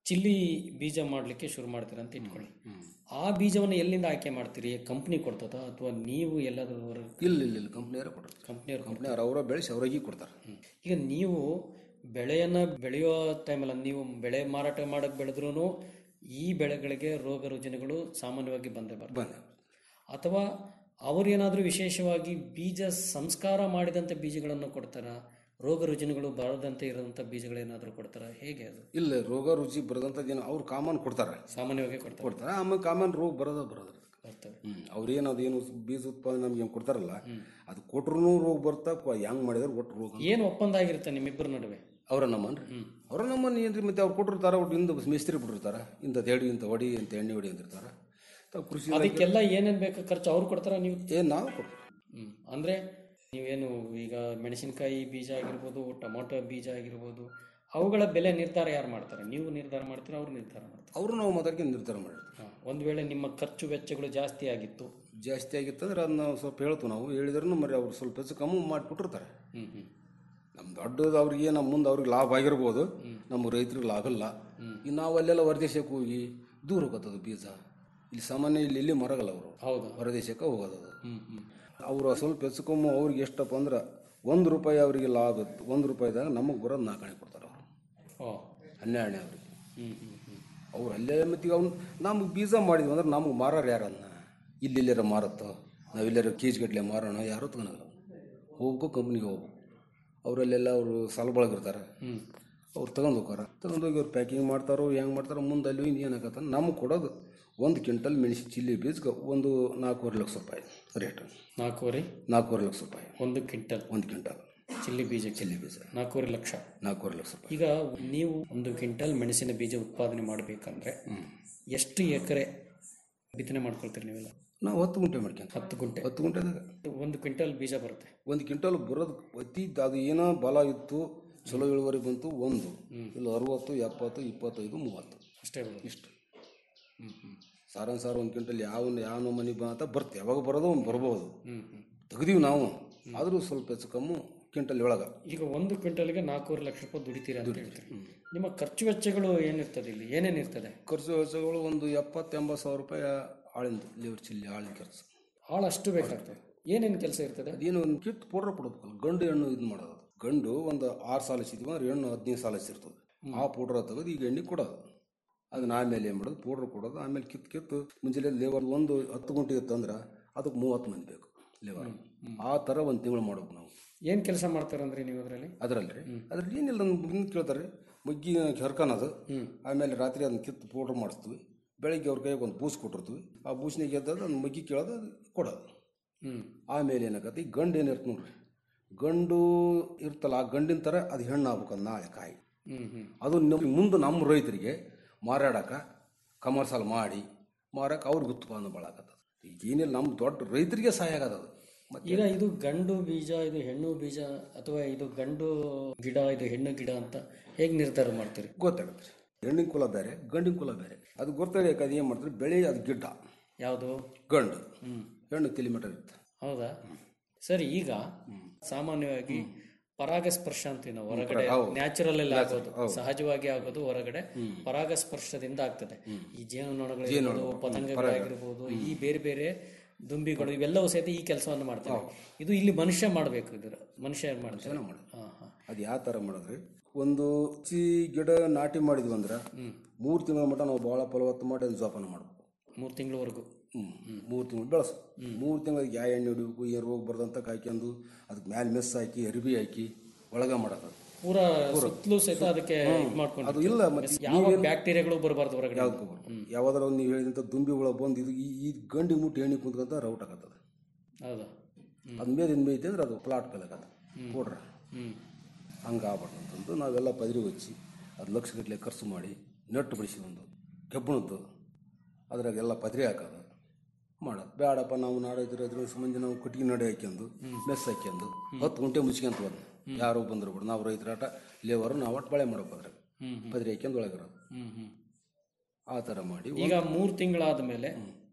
ಚಿಲ್ಲಿ ಬೀಜ ಮಾಡಲಿಕ್ಕೆ ಶುರು ಮಾಡ್ತೀರಾ ಅಂತ ಇಟ್ಕೊಳ್ಳಿ ಆ ಬೀಜವನ್ನು ಎಲ್ಲಿಂದ ಆಯ್ಕೆ ಮಾಡ್ತೀರಿ ಕಂಪ್ನಿ ಕೊಡ್ತದ ಅಥವಾ ನೀವು ಎಲ್ಲಾದ್ರೂ ಇಲ್ಲ ಇಲ್ಲ ಇಲ್ಲ ಕಂಪ್ನಿಯವ್ರೆ ಕೊಡ್ತಾರೆ ಕಂಪ್ನಿಯವ್ರು ಕಂಪ್ನಿಯವ್ರು ಅವರ ಬೆಳೆಸಿ ಅವ್ರಿಗೆ ಕೊಡ್ತಾರೆ ಈಗ ನೀವು ಬೆಳೆಯನ್ನ ಬೆಳೆಯೋ ಟೈಮಲ್ಲಿ ನೀವು ಬೆಳೆ ಮಾರಾಟ ಮಾಡಕ್ ಬೆಳೆದ್ರೂ ಈ ಬೆಳೆಗಳಿಗೆ ರೋಗ ರುಜಿನಗಳು ಸಾಮಾನ್ಯವಾಗಿ ಬಂದೇ ಬರ್ತವೆ ಅಥವಾ ಅವರೇನಾದರೂ ವಿಶೇಷವಾಗಿ ಬೀಜ ಸಂಸ್ಕಾರ ಮಾಡಿದಂಥ ಬೀಜಗಳನ್ನು ಕೊಡ್ತಾರ ರೋಗ ರುಜಿನಗಳು ಬರದಂತೆ ಇರೋಂಥ ಬೀಜಗಳೇನಾದರೂ ಕೊಡ್ತಾರ ಹೇಗೆ ಅದು ಇಲ್ಲ ರೋಗ ರುಚಿ ಬರದಂಥದ್ದು ಏನು ಅವ್ರು ಕಾಮನ್ ಕೊಡ್ತಾರೆ ಸಾಮಾನ್ಯವಾಗಿ ಕೊಡ್ತಾರೆ ಕೊಡ್ತಾರೆ ಆಮೇಲೆ ಕಾಮನ್ ರೋಗ ಬರೋದ ಬರೋದು ಬರ್ತವೆ ಹ್ಮ್ ಅವ್ರೇನು ಅದೇನು ಬೀಜ ಉತ್ಪಾದನೆ ನಮ್ಗೆ ಏನು ಕೊಡ್ತಾರಲ್ಲ ಅದು ಕೊಟ್ರು ರೋಗ ಬರ್ತಾ ಹೆಂಗ್ ಮಾಡಿದ್ರೆ ಒಟ್ಟು ರೋಗ ಏನು ಒಪ್ಪಂದ ಆಗಿರುತ್ತೆ ನಿಮ್ಮಿಬ್ಬರ ನಡುವೆ ಅವರ ನಮ್ಮನ್ರಿ ಅವ್ರ ನಮ್ಮನ್ನ ಏನ್ರಿ ಮತ್ತೆ ಅವ್ರು ಕೊಟ್ಟಿರ್ತಾರ ಒಟ್ಟು ಇಂದ ಮಿಸ್ತ್ರಿ ಬಿಟ್ಟಿರ್ತಾರ ಇಂಥ ಹೇಳಿ ಇಂಥ ಹೊಡಿ ಇಂಥ ಎಣ್ಣೆ ಹೊಡಿ ಅಂತಿರ್ತಾರ ತಾವ್ ಕೃಷಿ ಅದಕ್ಕೆಲ್ಲ ಏನೇನ್ ಬೇಕು ಖರ್ಚು ಅವ್ರು ಕೊಡ್ತಾರ ನೀವು ಏನ್ ನಾವು ಕೊಡ್ತೀವಿ ಹ್ಮ್ ಅಂದ್ರೆ ನೀವೇನು ಈಗ ಮೆಣಸಿನಕಾಯಿ ಬೀಜ ಆಗಿರ್ಬೋದು ಟೊಮೊಟೊ ಬೀಜ ಆಗಿರ್ಬೋದು ಅವುಗಳ ಬೆಲೆ ನಿರ್ಧಾರ ಯಾರು ಮಾಡ್ತಾರೆ ನೀವು ನಿರ್ಧಾರ ಮಾಡ್ತೀರಾ ಅವ್ರು ನಿರ್ಧಾರ ಮಾಡ್ತಾರೆ ಅವರು ನಾವು ಮಾತಾಡ್ಕೊಂಡು ನಿರ್ಧಾರ ಮಾಡಿರ್ತೀವಿ ಒಂದು ವೇಳೆ ನಿಮ್ಮ ಖರ್ಚು ವೆಚ್ಚಗಳು ಜಾಸ್ತಿ ಆಗಿತ್ತು ಜಾಸ್ತಿ ಆಗಿತ್ತಂದ್ರೆ ಅದನ್ನ ಸ್ವಲ್ಪ ಹೇಳ್ತೀವಿ ನಾವು ಹೇಳಿದ್ರೂ ಮರಿ ಅವ್ರು ಸ್ವಲ್ಪ ಹೆಚ್ಚು ಕಮ್ಮಿ ಮಾಡಿಬಿಟ್ಟಿರ್ತಾರೆ ಹ್ಮ್ ಹ್ಮ್ ನಮ್ಮ ದೊಡ್ಡದು ಅವ್ರಿಗೆ ನಮ್ಮ ಮುಂದೆ ಅವ್ರಿಗೆ ಲಾಭ ಆಗಿರ್ಬೋದು ನಮ್ಮ ರೈತರಿಗೆ ಲಾಭ ಇಲ್ಲ ಈಗ ನಾವು ಅಲ್ಲೆಲ್ಲ ಹೊರದೇಶಕ್ಕೆ ಹೋಗಿ ದೂರ ಹೋಗತ್ತದು ಬೀಜ ಇಲ್ಲಿ ಸಾಮಾನ್ಯ ಇಲ್ಲಿ ಇಲ್ಲಿ ಮರಗಲ್ಲ ಅವರು ಹೌದು ಹೊರದೇಶಕ್ಕೆ ಹೋಗೋದು ಅದು ಹ್ಮ್ ಹ್ಮ್ ಅವರು ಸ್ವಲ್ಪ ಹೆಚ್ಚು ಕಮ್ಮಿ ಅವ್ರಿಗೆ ಎಷ್ಟಪ್ಪ ಅಂದ್ರೆ ಒಂದು ರೂಪಾಯಿ ಅವರಿಗೆ ಲಾಭ ಇತ್ತು ಒಂದು ರೂಪಾಯಿದಾಗ ನಮಗೆ ಬರೋದು ನಾಲ್ಕಣೆ ಕೊಡ್ತಾರೆ ಅವರು ಓ ಹನ್ನೆರಡನೇ ಅವ್ರಿಗೆ ಹ್ಮ್ ಹ್ಮ್ ಹ್ಮ್ ಅವ್ರು ಅಲ್ಲೇ ಮತ್ತೆ ಅವ್ನು ನಮ್ಗೆ ಬೀಜ ಮಾಡಿದ್ವಿ ಅಂದ್ರೆ ನಮ್ಗೆ ಮಾರೋರು ಯಾರನ್ನ ಇಲ್ಲಿ ಇಲ್ಲಾರ ಮಾರುತ್ತೋ ನಾವಿಲ್ಲಾರ ಕೆ ಜಿ ಗಟ್ಟಲೆ ಮಾರೋಣ ಯಾರೂ ತಗೊಳಲ್ಲ ಹೋಗ್ಬೇಕು ಕಂಪ್ನಿಗೆ ಹೋಗ್ಬೇಕು ಅವರಲ್ಲೆಲ್ಲ ಅವರು ಸಾಲ ಬಳಗಿರ್ತಾರೆ ಹ್ಮ್ ಅವ್ರು ತಗೊಂಡು ಹೋಗಾರ ತಗೊಂಡೋಗಿ ಅವ್ರು ಪ್ಯಾಕಿಂಗ್ ಮಾಡ್ತಾರೋ ಹೆಂಗೆ ಮಾಡ್ತಾರೋ ಮುಂದೆ ಅಲ್ಲಿ ಹೋಗಿ ಏನಾಗತ್ತ ನಮಗೆ ಕೊಡೋದು ಒಂದು ಕ್ವಿಂಟಲ್ ಮೆಣಸಿ ಚಿಲ್ಲಿ ಬೀಜಕ್ಕೆ ಒಂದು ನಾಲ್ಕೂವರೆ ಲಕ್ಷ ರೂಪಾಯಿ ರೇಟ್ ನಾಲ್ಕೂವರೆ ನಾಲ್ಕೂವರೆ ಲಕ್ಷ ರೂಪಾಯಿ ಒಂದು ಕ್ವಿಂಟಲ್ ಒಂದು ಕ್ವಿಂಟಲ್ ಚಿಲ್ಲಿ ಬೀಜ ಚಿಲ್ಲಿ ಬೀಜ ನಾಲ್ಕೂವರೆ ಲಕ್ಷ ನಾಲ್ಕೂವರೆ ಲಕ್ಷ ರೂಪಾಯಿ ಈಗ ನೀವು ಒಂದು ಕ್ವಿಂಟಲ್ ಮೆಣಸಿನ ಬೀಜ ಉತ್ಪಾದನೆ ಮಾಡಬೇಕಂದ್ರೆ ಎಷ್ಟು ಎಕರೆ ಬಿತ್ತನೆ ಮಾಡ್ಕೊಳ್ತೀರಿ ನೀವೆಲ್ಲ ನಾವು ಹತ್ತು ಗುಂಟೆ ಮಾಡ್ಕೊಂಡು ಹತ್ತು ಗುಂಟೆ ಹತ್ತು ಗುಂಟೆದಾಗ ಒಂದು ಕ್ವಿಂಟಲ್ ಬೀಜ ಬರುತ್ತೆ ಒಂದು ಕ್ವಿಂಟಲ್ ಬರೋದು ಅತಿ ಅದು ಏನೋ ಬಲ ಇತ್ತು ಚಲೋ ಇಳುವರಿ ಬಂತು ಒಂದು ಇಲ್ಲ ಅರವತ್ತು ಎಪ್ಪತ್ತು ಇಪ್ಪತ್ತೈದು ಮೂವತ್ತು ಅಷ್ಟೇ ಬರೋದು ಇಷ್ಟು ಸಾರನ್ ಸಾರು ಒಂದು ಕ್ವಿಂಟಲ್ ಯಾವ ಯಾವ ಮನೆ ಬ ಅಂತ ಬರ್ತೆ ಯಾವಾಗ ಬರೋದು ಒಂದು ಬರ್ಬೋದು ಹ್ಮ್ ಹ್ಮ್ ತೆಗ್ದೀವಿ ನಾವು ಆದರೂ ಸ್ವಲ್ಪ ಹೆಚ್ಚು ಕಮ್ಮು ಕ್ವಿಂಟಲ್ ಒಳಗೆ ಈಗ ಒಂದು ಕ್ವಿಂಟಲ್ಗೆ ನಾಲ್ಕೂವರೆ ಲಕ್ಷ ರೂಪಾಯಿ ದುಡಿತೀರಾ ಅಂತ ಹೇಳ್ತೀರಿ ನಿಮ್ಮ ಖರ್ಚು ವೆಚ್ಚಗಳು ಏನಿರ್ತದೆ ಇಲ್ಲಿ ಏನೇನು ಇರ್ತದೆ ಖರ್ಚು ವೆಚ್ಚಗಳು ಒಂದು ಎಪ್ಪತ್ತು ಎಂಬತ್ತು ಸಾವಿರ ರೂಪಾಯಿ ಆಳಿಂದ ಲೇಬರ್ ಚಿಲ್ಲಿ ಆಳಿನ ಕೆಲಸ ಆಳು ಅಷ್ಟು ಬೇಕಾಗ್ತದೆ ಏನೇನು ಕೆಲಸ ಇರ್ತದೆ ಅದೇನು ಒಂದು ಕಿಟ್ ಪೌಡ್ರ್ ಕೊಡ್ಬೇಕಲ್ಲ ಗಂಡು ಹೆಣ್ಣು ಇದು ಮಾಡೋದು ಗಂಡು ಒಂದು ಆರು ಸಾಲ ಹಚ್ಚಿದ್ವಿ ಅಂದ್ರೆ ಹೆಣ್ಣು ಹದಿನೈದು ಸಾಲ ಹಚ್ಚಿರ್ತದೆ ಆ ಪೌಡ್ರ್ ತೆಗೆದು ಈಗ ಎಣ್ಣೆ ಕೊಡೋದು ಅದನ್ನ ಆಮೇಲೆ ಏನು ಮಾಡೋದು ಪೌಡ್ರ್ ಕೊಡೋದು ಆಮೇಲೆ ಕಿತ್ತು ಕಿತ್ತು ಮುಂಜಾನೆ ಲೇಬರ್ ಒಂದು ಹತ್ತು ಗಂಟೆ ಇತ್ತಂದ್ರೆ ಅದಕ್ಕೆ ಮೂವತ್ತು ಮಂದಿ ಬೇಕು ಲೇಬರ್ ಆ ಥರ ಒಂದು ತಿಂಗಳು ಮಾಡ್ಬೇಕು ನಾವು ಏನು ಕೆಲಸ ಮಾಡ್ತಾರಂದ್ರಿ ನೀವು ಅದರಲ್ಲಿ ಅದರಲ್ಲಿ ರೀ ಅದ್ರಲ್ಲಿ ಏನಿಲ್ಲ ನನ್ನ ಕೇಳ್ತಾರೆ ಮುಗ್ಗಿ ಹರ್ಕನದು ಆಮೇಲೆ ರಾತ್ರಿ ಅದನ್ನ ಕಿತ್ತು ಪೌಡ್ರ್ ಮಾಡಿಸ್ತೀವಿ ಬೆಳಗ್ಗೆ ಅವ್ರ ಕೈಗೆ ಒಂದು ಬೂಸ್ ಕೊಟ್ಟಿರ್ತೀವಿ ಆ ಬೂಸ್ನಾಗ ಎದ್ದದು ಅದನ್ನ ಮಗ್ಗಿ ಕೇಳೋದು ಅದು ಕೊಡೋದು ಹ್ಮ್ ಆಮೇಲೆ ಏನಾಗತ್ತೆ ಈ ಗಂಡು ಏನಿರುತ್ತೆ ನೋಡ್ರಿ ಗಂಡು ಇರ್ತಲ್ಲ ಆ ಗಂಡಿನ ಥರ ಅದು ಹೆಣ್ಣು ಆಗ್ಬೇಕಂದು ನಾಳೆ ಕಾಯಿ ಹ್ಮ್ ಹ್ಮ್ ಅದು ನಮ್ಗೆ ಮುಂದೆ ನಮ್ಮ ರೈತರಿಗೆ ಮಾರಾಡಕ ಕಮರ್ಸಲ್ ಮಾಡಿ ಮಾರಕ್ಕೆ ಅವ್ರಿಗೆ ಉತ್ಪನ್ನ ಭಾಳ ಈಗ ಏನಿಲ್ಲ ನಮ್ಮ ದೊಡ್ಡ ರೈತರಿಗೆ ಸಹಾಯ ಆಗದ ಅದು ಮತ್ತೆ ಈಗ ಇದು ಗಂಡು ಬೀಜ ಇದು ಹೆಣ್ಣು ಬೀಜ ಅಥವಾ ಇದು ಗಂಡು ಗಿಡ ಇದು ಹೆಣ್ಣು ಗಿಡ ಅಂತ ಹೇಗೆ ನಿರ್ಧಾರ ಮಾಡ್ತೀರಿ ಗೊತ್ತಾಗುತ್ತೆ ಹೆಣ್ಣಿನ ಕುಲ ಬೇರೆ ಗಂಡಿನ ಕುಲ ಬೇರೆ ಅದು ಗೊತ್ತಾಗಕ್ಕೆ ಅದು ಏನು ಮಾಡ್ತಾರೆ ಬೆಳೆ ಅದು ಗಿಡ್ಡ ಯಾವುದು ಗಂಡು ಹ್ಮ್ ಹೆಣ್ಣು ಕಿಲೋಮೀಟರ್ ಇರುತ್ತೆ ಹೌದಾ ಸರಿ ಈಗ ಸಾಮಾನ್ಯವಾಗಿ ಪರಾಗಸ್ಪರ್ಶ ಅಂತೀವಿ ನಾವು ಹೊರಗಡೆ ಹೌದು. ನ್ಯಾಚುರಲ್ ಅಲ್ಲಿ Natural, ಆಗೋದು ಹೌದು. ಸಹಜವಾಗಿ ಆಗೋದು ಹೊರಗಡೆ ಪರಾಗಸ್ಪರ್ಶದಿಂದ ಆಗ್ತದೆ ಈ ಜೇನುನೊಣಗಳು ಜೇನುನೊಣ, ಇರ್ಬೋದು, ಹ್ಮ್, ಪತಂಗಗಳಾಗಿರ್ಬೋದು ಈ ಬೇರೆ ಬೇರೆ ದುಂಬಿಗಳು ಇವೆಲ್ಲವೂ ಸಹಿತ ಈ ಕೆಲಸವನ್ನು ಮಾಡ್ತವೆ ಇದು ಇಲ್ಲಿ ಮನುಷ್ಯ ಮಾಡಬೇಕು ಇದರ ಮನುಷ್ಯ ಮಾಡ್ತಾರೆ ಹಾ ಹಾ ಅದು ಯಾವ ಥರ ಮಾಡಿದ್ರಿ ಒಂದು ಚಿ ಗಿಡ ನಾಟಿ ಮಾಡಿದ್ವಿ ಅಂದ್ರೆ ಮೂರು ತಿಂಗಳ ಮಟ್ಟ ನಾವು ಭಾಳ ಫಲವತ್ತು ಮಾಡಿ ಅದನ್ನ ಜೋಪಾನ ಮಾಡ್ಬೇಕು ಮೂರು ತಿಂಗಳವರೆಗೂ ಹ್ಞೂ ಮೂರು ತಿಂಗಳು ಬೆಳೆಸು ಮೂರು ತಿಂಗಳಿಗೆ ಯಾವ ಎಣ್ಣೆ ಹೊಡಿಬೇಕು ಏನು ರೋಗ ಬರ್ದಂತ ಕಾಯ್ಕೊಂಡು ಅದಕ್ಕೆ ಮ್ಯಾಲೆ ಮೆಸ್ ಹಾಕಿ ಅರಿವಿ ಹಾಕಿ ಒಳಗೆ ಮಾಡೋದು ಪೂರ ಸುತ್ತಲೂ ಸಹಿತ ಅದಕ್ಕೆ ಇದ್ ಮಾಡ್ಕೊಂಡು ಅದು ಇಲ್ಲ ಮತ್ತೆ ಯಾವ ಬ್ಯಾಕ್ಟೀರಿಯಾಗಳು ಬರಬಾರ್ದು ಹೊರಗಡೆ ಯಾವ್ದಕ್ಕೂ ಬರೋದು ಯಾವ್ದಾರ ಒಂದು ನೀವು ಹೇಳಿದಂಥ ದುಂಬಿ ಹುಳ ಬಂದು ಇದು ಈ ಈ ಗಂಡಿ ಮುಟ್ಟಿ ಎಣ್ಣೆ ಕುಂತ್ಕೊಂತ ರೌಟ್ ಆಗತ್ತದ ಹೌದಾ ಅದು ಮೇದಿಂದ ಮೇಯ್ತೆ ಅಂದ್ರೆ ಅದು ಪ್ಲಾಟ್ ಕಲಕತ್ತ ಕೊಡ್ರ ಹ್ಮ್ ಹಂಗೆ ಆಗ್ಬಾರ್ದು ಅಂತಂದು ನಾವೆಲ್ಲ ಪದರಿ ಹಚ್ಚಿ ಅದು ಲಕ್ಷಗಟ್ಟಲೆ ಖರ್ಚು ಮಾಡಿ ನೆಟ್ಟು ಬಿಡಿಸಿ ಒಂದು ಕೆಬ್ಬಣದ್ದು ಅದ್ರಾಗೆಲ್ಲ ಪದರಿ ಹಾಕೋದು ಮಾಡೋದು ಬೇಡಪ್ಪ ನಾವು ನಾಡೈದ್ರೆ ಅದ್ರ ಸಂಬಂಧ ನಾವು ಕಟ್ಟಿಗೆ ನಡೆ ಹಾಕ್ಯಂದು ಮೆಸ್ ಹಾಕ್ಯಂದು ಹತ್ತು ಗಂಟೆ ಮುಚ್ಕೊಂತ ಬಂದು ಯಾರು ಬಂದ್ರು ಬಿಡು ನಾವು ರೈತರಾಟ ಲೇವರು ನಾವು ಒಟ್ಟು ಬಳೆ ಮಾಡೋಕೆ ಅದ್ರಾಗ ಹ್ಮ್ ಹ್ಮ್. ಪದರಿ ಹಾಕ್ಯಂದು ಒಳಗಿರೋದು ಹ್ಮ್ ಹ್ಮ್ ಆ ಥರ ಮಾಡಿ ಈಗ ಮೂರು ತಿಂಗಳಾದ ಮೇಲೆ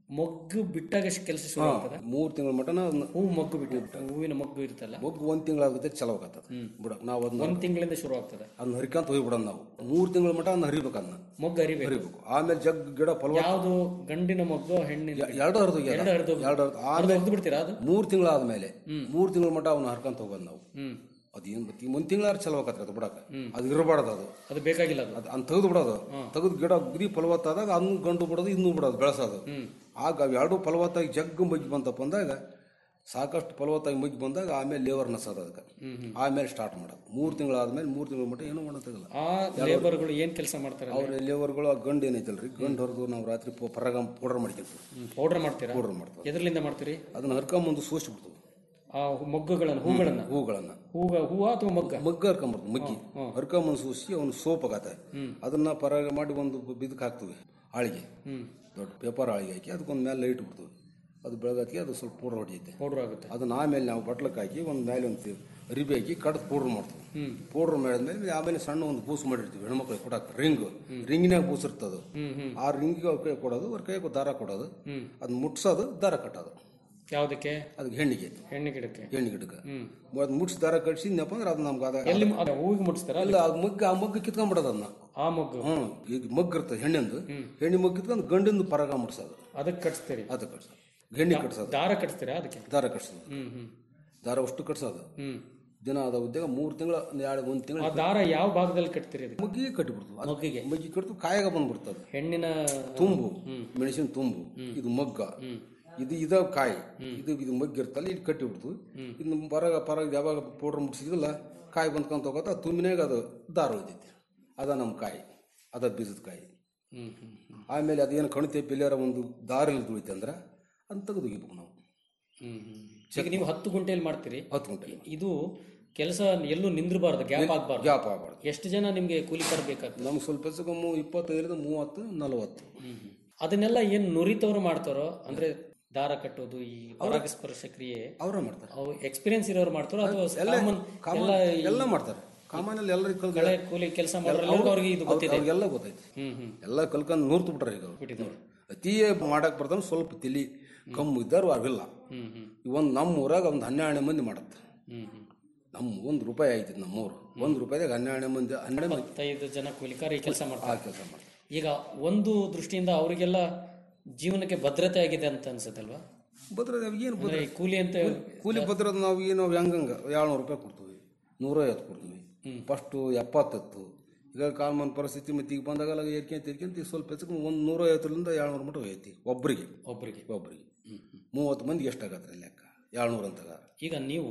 ಮೊಗ್ಗು ಬಿಟ್ಟಾಗ ಕೆಲಸ ಶುರು ಆಗ್ತದ ಮೂರು ತಿಂಗಳ ಮಟನ ಹೂವು ಮೊಗ್ಗು ಬಿಟ್ಟು ಹೂವಿನ ಮೊಗ್ಗು ಇರುತ್ತಲ್ಲ ಮೊಗ್ಗು ಒಂದ್ ತಿಂಗಳಾಗುತ್ತೆ ಚಲೋ ಆಗತ್ತದ ಬಿಡಕ್ ನಾವು ಅದನ್ನ ಒಂದ್ ತಿಂಗಳಿಂದ ಶುರು ಆಗ್ತದ ಅದನ್ನ ಹರಿಕಂತ ಹೋಗ್ಬಿಡೋಣ ನಾವು ಮೂರು ತಿಂಗಳ ಮಟ ಅದನ್ನ ಹರಿಬೇಕು ಅದನ್ನ ಮೊಗ್ಗು ಹರಿಬೇಕು ಹರಿಬೇಕು ಆಮೇಲೆ ಜಗ್ ಗಿಡ ಫಲ ಯಾವುದು ಗಂಡಿನ ಮೊಗ್ಗು ಹೆಣ್ಣಿನ ಎರಡು ಹರಿದು ಎರಡು ಹರಿದು ಎರಡು ಹರಿದು ಆಮೇಲೆ ಹರಿದು ಬಿಡ್ತೀರಾ ಅದು ಮೂರು ತಿಂಗಳಾದ್ಮೇಲೆ ಮೂರು ತಿಂಗಳ ಮಟ ಅವನ್ನ ಹರ್ಕೊಂತ ಹೋಗೋದು ನಾವು ಹ್ಮ್ ಅದೇನು ಗೊತ್ತಿ ಒಂದ್ ತಿಂಗಳಾರು ಚಲೋ ಆಗತ್ತೆ ಅದು ಬಿಡಕ ಅದು ಇರಬಾರ್ದು ಅದು ಅದು ಬೇಕಾಗಿಲ್ಲ ಅದು ಅದು ಅಂತ ತೆಗೆದು ಬಿಡೋದು ತೆಗೆದು ಗಿಡ ಗುರಿ ಫಲವತ್ತಾದಾಗ ಅದನ್ನು ಗಂಡು ಬಿಡೋದು ಇನ್ನೂ ಬಿಡೋದು ಬೆಳೆಸೋದು ಆಗ ಅವು ಎರಡು ಫಲವತ್ತಾಗಿ ಜಗ್ಗು ಮಗ್ಗಿ ಬಂತಪ್ಪ ಅಂದಾಗ ಸಾಕಷ್ಟು ಫಲವತ್ತಾಗಿ ಮಗ್ಗಿ ಬಂದಾಗ ಆಮೇಲೆ ಲೇಬರ್ ನಸೋದು ಅದಕ್ಕೆ ಆಮೇಲೆ ಸ್ಟಾರ್ಟ್ ಮಾಡೋದು ಮೂರು ತಿಂಗಳಾದ್ಮೇಲೆ ಮೂರು ತಿಂಗಳ ಮಟ್ಟ ಏನೂ ಮಾಡೋದಿಲ್ಲ ಆ ಲೇಬರ್ಗಳು ಏನ್ ಕೆಲಸ ಮಾಡ್ತಾರೆ ಅವ್ರ ಲೇಬರ್ಗಳು ಆ ಗಂಡು ಏನೈತಲ್ರಿ ಗಂಡು ಹೊರದು ನಾವು ರಾತ್ರಿ ಪ- ಪರಾಗ ಪೌಡರ್ ಮಾಡ್ಕೊಂತೀವಿ ಪೌಡರ್ ಮಾಡ್ತೀರಾ ಪೌಡರ್ ಮಾಡ್ತೀವಿ ಎದ್ರಲಿಂದ ಮಾಡ್ತೀರಿ ಅದನ್ನ ಹರ್ಕೊಂಬಂದು ಸೋಸಿಬಿಡ್ತೀವಿ ಆ ಮೊಗ್ಗುಗಳನ್ನ ಹೂಗಳನ್ನ ಹೂಗಳನ್ನ ಹೂವ ಹೂವ ಅಥವಾ ಮೊಗ್ಗ ಮಗ್ಗ ಹರ್ಕೊಂಬರ್ದು ಮಗ್ಗಿ ಹರ್ಕೊಂಬಂದು ಸೂಸಿ ಅವನು ಸೋಪ್ ಆಗತ್ತೆ ಅದನ್ನ ಪರಾಗ ಮಾಡಿ ಒಂದು ಬಿದಕ್ಕೆ ಹಾಕ್ತೀವಿ ಆಳಿಗೆ ದೊಡ್ಡ ಪೇಪರ್ ಆಳಿಗೆ ಹಾಕಿ ಅದಕ್ಕೊಂದು ಮೇಲೆ ಲೈಟ್ ಬಿಡ್ತೀವಿ ಅದು ಬೆಳಗತ್ತಿಗೆ ಅದು ಸ್ವಲ್ಪ ಪೌಡರ್ ಹೊಡೆಯುತ್ತೆ ಪೌಡರ್ ಆಗುತ್ತೆ ಅದನ್ನ ಆಮೇಲೆ ನಾವು ಬಟ್ಲಕ್ಕೆ ಹಾಕಿ ಒಂದು ಮೇಲೆ ಒಂದು ಅರಿಬಿ ಹಾಕಿ ಕಡ್ದು ಪೌಡ್ರ್ ಮಾಡ್ತೀವಿ ಪೌಡ್ರ್ ಮಾಡಿದ್ಮೇಲೆ ಆಮೇಲೆ ಸಣ್ಣ ಒಂದು ಬೂಸ್ ಮಾಡಿರ್ತೀವಿ ಹೆಣ್ಮಕ್ಳಿಗೆ ಕೊಡಕ್ಕೆ ರಿಂಗ್ ರಿಂಗಿನಾಗ ಬೂಸ್ ಇರ್ತದೆ ಆ ರಿಂಗಿಗೆ ಅವ್ರ ಕೈ ಕೊಡೋದು ಅವ್ರ ಕೈ ದಾರ ಕೊಡೋದು ಅದನ್ನ ಮುಟ್ಸೋದು ದಾರ ಕಟ್ಟೋದು ಯಾವ್ದಕ್ಕೆ ಅದಕ್ಕೆ ಹೆಣ್ಣಿಗೆ ಹೆಣ್ಣು ಗಿಡಕ್ಕೆ ಹೆಣ್ಣು ಗಿಡಕ್ಕೆ ಅದು ಮುಟ್ಸಿ ದಾರ ಕಟ್ಸಿದ್ನಪ್ಪ ಅಂದ್ರೆ ಅದು ನಮ್ಗೆ ಅದ ಎಲ್ಲಿ ಮ- ಅದು ಹೂವಿಗೆ ಮುಟ್ಟಿಸ್ತಾರ ಅಲ್ಲ ಆ ಮಗ್ಗ ಆ ಮಗ್ಗ ಕಿತ್ಕೊಂಡ್ಬಿಡೋದು ಅದನ್ನ ಆ ಮೊಗ್ಗು ಹ್ಮ್ ಈಗ ಮಗ್ಗ ಇರ್ತದೆ ಹೆಣ್ಣಿಂದು ಹೆಣ್ಣಿ ಮಗ್ಗ ಕಿತ್ಕೊಂಡು ಗಂಡಿಂದು ಪರಾಗ ಮುಟ್ಸೋದು ಅದಕ್ಕೆ ಕಟ್ಸ್ತೀರಿ ಅದಕ್ಕೆ ಕಟ್ಸೋದು ಹೆಣ್ಣಿ ಕಟ್ಸೋದು ದಾರ ಕಟ್ಸ್ತೀರಾ ಅದಕ್ಕೆ ದಾರ ಕಟ್ಸೋದು ಹ್ಮ್ ಹ್ಮ್ ದಾರ ಅಷ್ಟು ಕಟ್ಸೋದು ಹ್ಮ್ ದಿನ ಅದ ಉದ್ಯೋಗ ಮೂರು ತಿಂಗಳ ಎರಡು ಒಂದು ಆ ತಿಂಗಳ ದಾರ ಯಾವ ಭಾಗದಲ್ಲಿ ಕಟ್ತೀರಿ ಅದಕ್ಕೆ ಮಗ್ಗಿಗೆ ಕಟ್ಟಿಬಿಡ್ತು ಮೊಗ್ಗಿಗೆ ಮಗ್ಗಿ ಕಟ್ತು ಕಾಯಾಗ ಬಂದ್ಬಿಡ್ತದೆ ಹೆಣ್ಣಿನ ತುಂಬು ಮೆಣಸಿನ ತುಂಬು ಇದು ಮಗ್ಗ ಇದು ಇದ ಕಾಯಿ ಇದು ಇದು ಮಗ್ಗಿ ಇರ್ತಲ್ಲ ಇಲ್ಲಿ ಕಟ್ಟಿಬಿಡ್ತು ಇನ್ನು ಪರಾಗ ಪರಾಗ ಯಾವಾಗ ಪೌಡ್ರ್ ಮುಟ್ಸಿದಿಲ್ಲ ಕಾಯಿ ಬಂದ್ಕೊಂತ ಹೋಗತ್ತ ಆ ತುಂಬಿನಾಗ ಅದು ದಾರ ಉಳಿತೈತಿ ಅದ ನಮ್ಮ ಕಾಯಿ ಅದ ಬೀಜದ ಕಾಯಿ ಹ್ಮ್ ಹ್ಮ್ ಹ್ಮ್ ಆಮೇಲೆ ಅದೇನು ಕಣತೆ ಬೆಲೆಯರ ಒಂದು ದಾರಲ್ಲಿ ಉಳಿತೆ ಅಂದ್ರೆ ಅದನ್ನ ತೆಗೆದು ಒಗಿಬೇಕು ನಾವು ಹ್ಮ್ ಹ್ಮ್ ಈಗ ನೀವು ಹತ್ತು ಗುಂಟೆಯಲ್ಲಿ ಮಾಡ್ತೀರಿ ಹತ್ತು ಗಂಟೆ ಇದು ಕೆಲಸ ಎಲ್ಲೂ ನಿಂದ್ರಬಾರ್ದು ಗ್ಯಾಪ್ ಆಗ್ಬಾರ್ದು ಗ್ಯಾಪ್ ಆಗಬಾರ್ದು ಎಷ್ಟು ಜನ ನಿಮ್ಗೆ ಕೂಲಿಕರ ಬೇಕಾಗ್ತದೆ ನಮ್ಗೆ ಸ್ವಲ್ಪ ಹೆಚ್ಚು ಇಪ್ಪತ್ತೈದರಿಂದ ಮೂವತ್ತು ನಲವತ್ತು ಅದನ್ನೆಲ್ಲ ಏನ್ ನುರಿತವ್ರು ಮಾಡ್ತಾರೋ ಅಂದ್ರೆ ದಾರ ಕಟ್ಟೋದು ಈ ಪರಾಗಸ್ಪರ್ಶ ಕ್ರಿಯೆ ಅವರ ಮಾಡ್ತಾರೆ ಅವು ಎಕ್ಸ್ಪೀರಿಯನ್ಸ್ ಇರೋರು ಮಾಡ್ತಾರೋ ಅಥವಾ ಎಲ್ಲ common ಕಾಮನ್ ಎಲ್ಲ ಈ ಎಲ್ಲ ಮಾಡ್ತಾರೆ ಕಾಮನಲ್ಲಿ ಎಲ್ಲರಿಗೂ ಕಲ್ ಕಳೆ ಕೂಲಿ ಕೆಲಸ ಮಾಡೋರೆಲ್ಲರಿಗೂ ಅವ್ರಿಗೆ ಇದು ಗೊತ್ತಿದೆ ಅವ್ರಿಗೆಲ್ಲ ಗೊತ್ತೈತಿ ಹ್ಮ್ ಹ್ಮ್ ಎಲ್ಲ ಕಲ್ಕೊಂಡು ನೂರ್ತು ಬಿಟ್ರೆ ಈಗ ಅವ್ರು. ಬಿಟ್ಟಿದ್ದಾರೆ ಅತಿಯೇ ಮಾಡಕ್ ಬರ್ತಾನೆ ಸ್ವಲ್ಪ ತಿಳಿ ಕಮ್ಮಿ ಇದ್ದಾರು ಅವಿಲ್ಲ ಹ್ಮ್ ಹ್ಮ್ ಒಂದು ನಮ್ಮ ಊರಾಗ ಒಂದು ಹನ್ನೆರಡು ಮಂದಿ ಮಾಡತ್ತೆ ಹ್ಮ್ ಹ್ಮ್ ನಮ್ಮ ಒಂದು ರೂಪಾಯಿ ಆಯ್ತು ನಮ್ಮೂರು ಒಂದು ರೂಪಾಯಿದಾಗ ಹನ್ನೆರಡು ಮಂದಿ ಹನ್ನೆರಡು ಮಂದಿ ಇಪ್ಪತ್ತೈದು ಜನ ಕೂಲಿಕಾರ ಈ ಕೆಲಸ ಆ ಮಾಡ್ತಾರೆ ಕೆಲಸ ಮಾಡ್ತಾರೆ ಈಗ ಒಂದು ದೃಷ್ಟಿಯಿಂದ ಅವರಿಗೆಲ್ಲ ಜೀವನಕ್ಕೆ ಭದ್ರತೆ ಆಗಿದೆ ಅಂತ ಅನ್ಸುತ್ತಲ್ವಾ ಭದ್ರದ ಏನು ಅಂದ್ರೆ ಈ ಕೂಲಿ ಅಂತ ಕೂಲಿ ಭದ್ರದ ನಾವು ಏನು ಹೆಂಗಂಗ ಏಳ್ನೂರು ರೂಪಾಯಿ ಕೊಡ್ತೀವಿ ನೂರೈವತ್ತು ಕೊಡ್ತೀವಿ ಫಸ್ಟು ಎಪ್ಪತ್ತಿತ್ತು ಈಗ ಕಾಲ್ಮನ್ ಪರಿಸ್ಥಿತಿ ಮತ್ತೆ ಈಗ ಬಂದಾಗಲ್ಲ ಏರ್ಕೊಂತ ಏರ್ಕೊಂತ ಈಗ ಸ್ವಲ್ಪ ಹೆಚ್ಚು ಒಂದು ನೂರೈವತ್ತರಿಂದ ಏಳ್ನೂರು ಮಟ್ಟ ಹೋಯ್ತಿ ಒಬ್ಬರಿಗೆ ಒಬ್ಬರಿಗೆ ಒಬ್ಬರಿಗೆ ಮೂವತ್ತು ಮಂದಿ ಎಷ್ಟಾಗತ್ತೆ ಲೆಕ್ಕ ಏಳ್ನೂರು ಅಂತ ಈಗ ನೀವು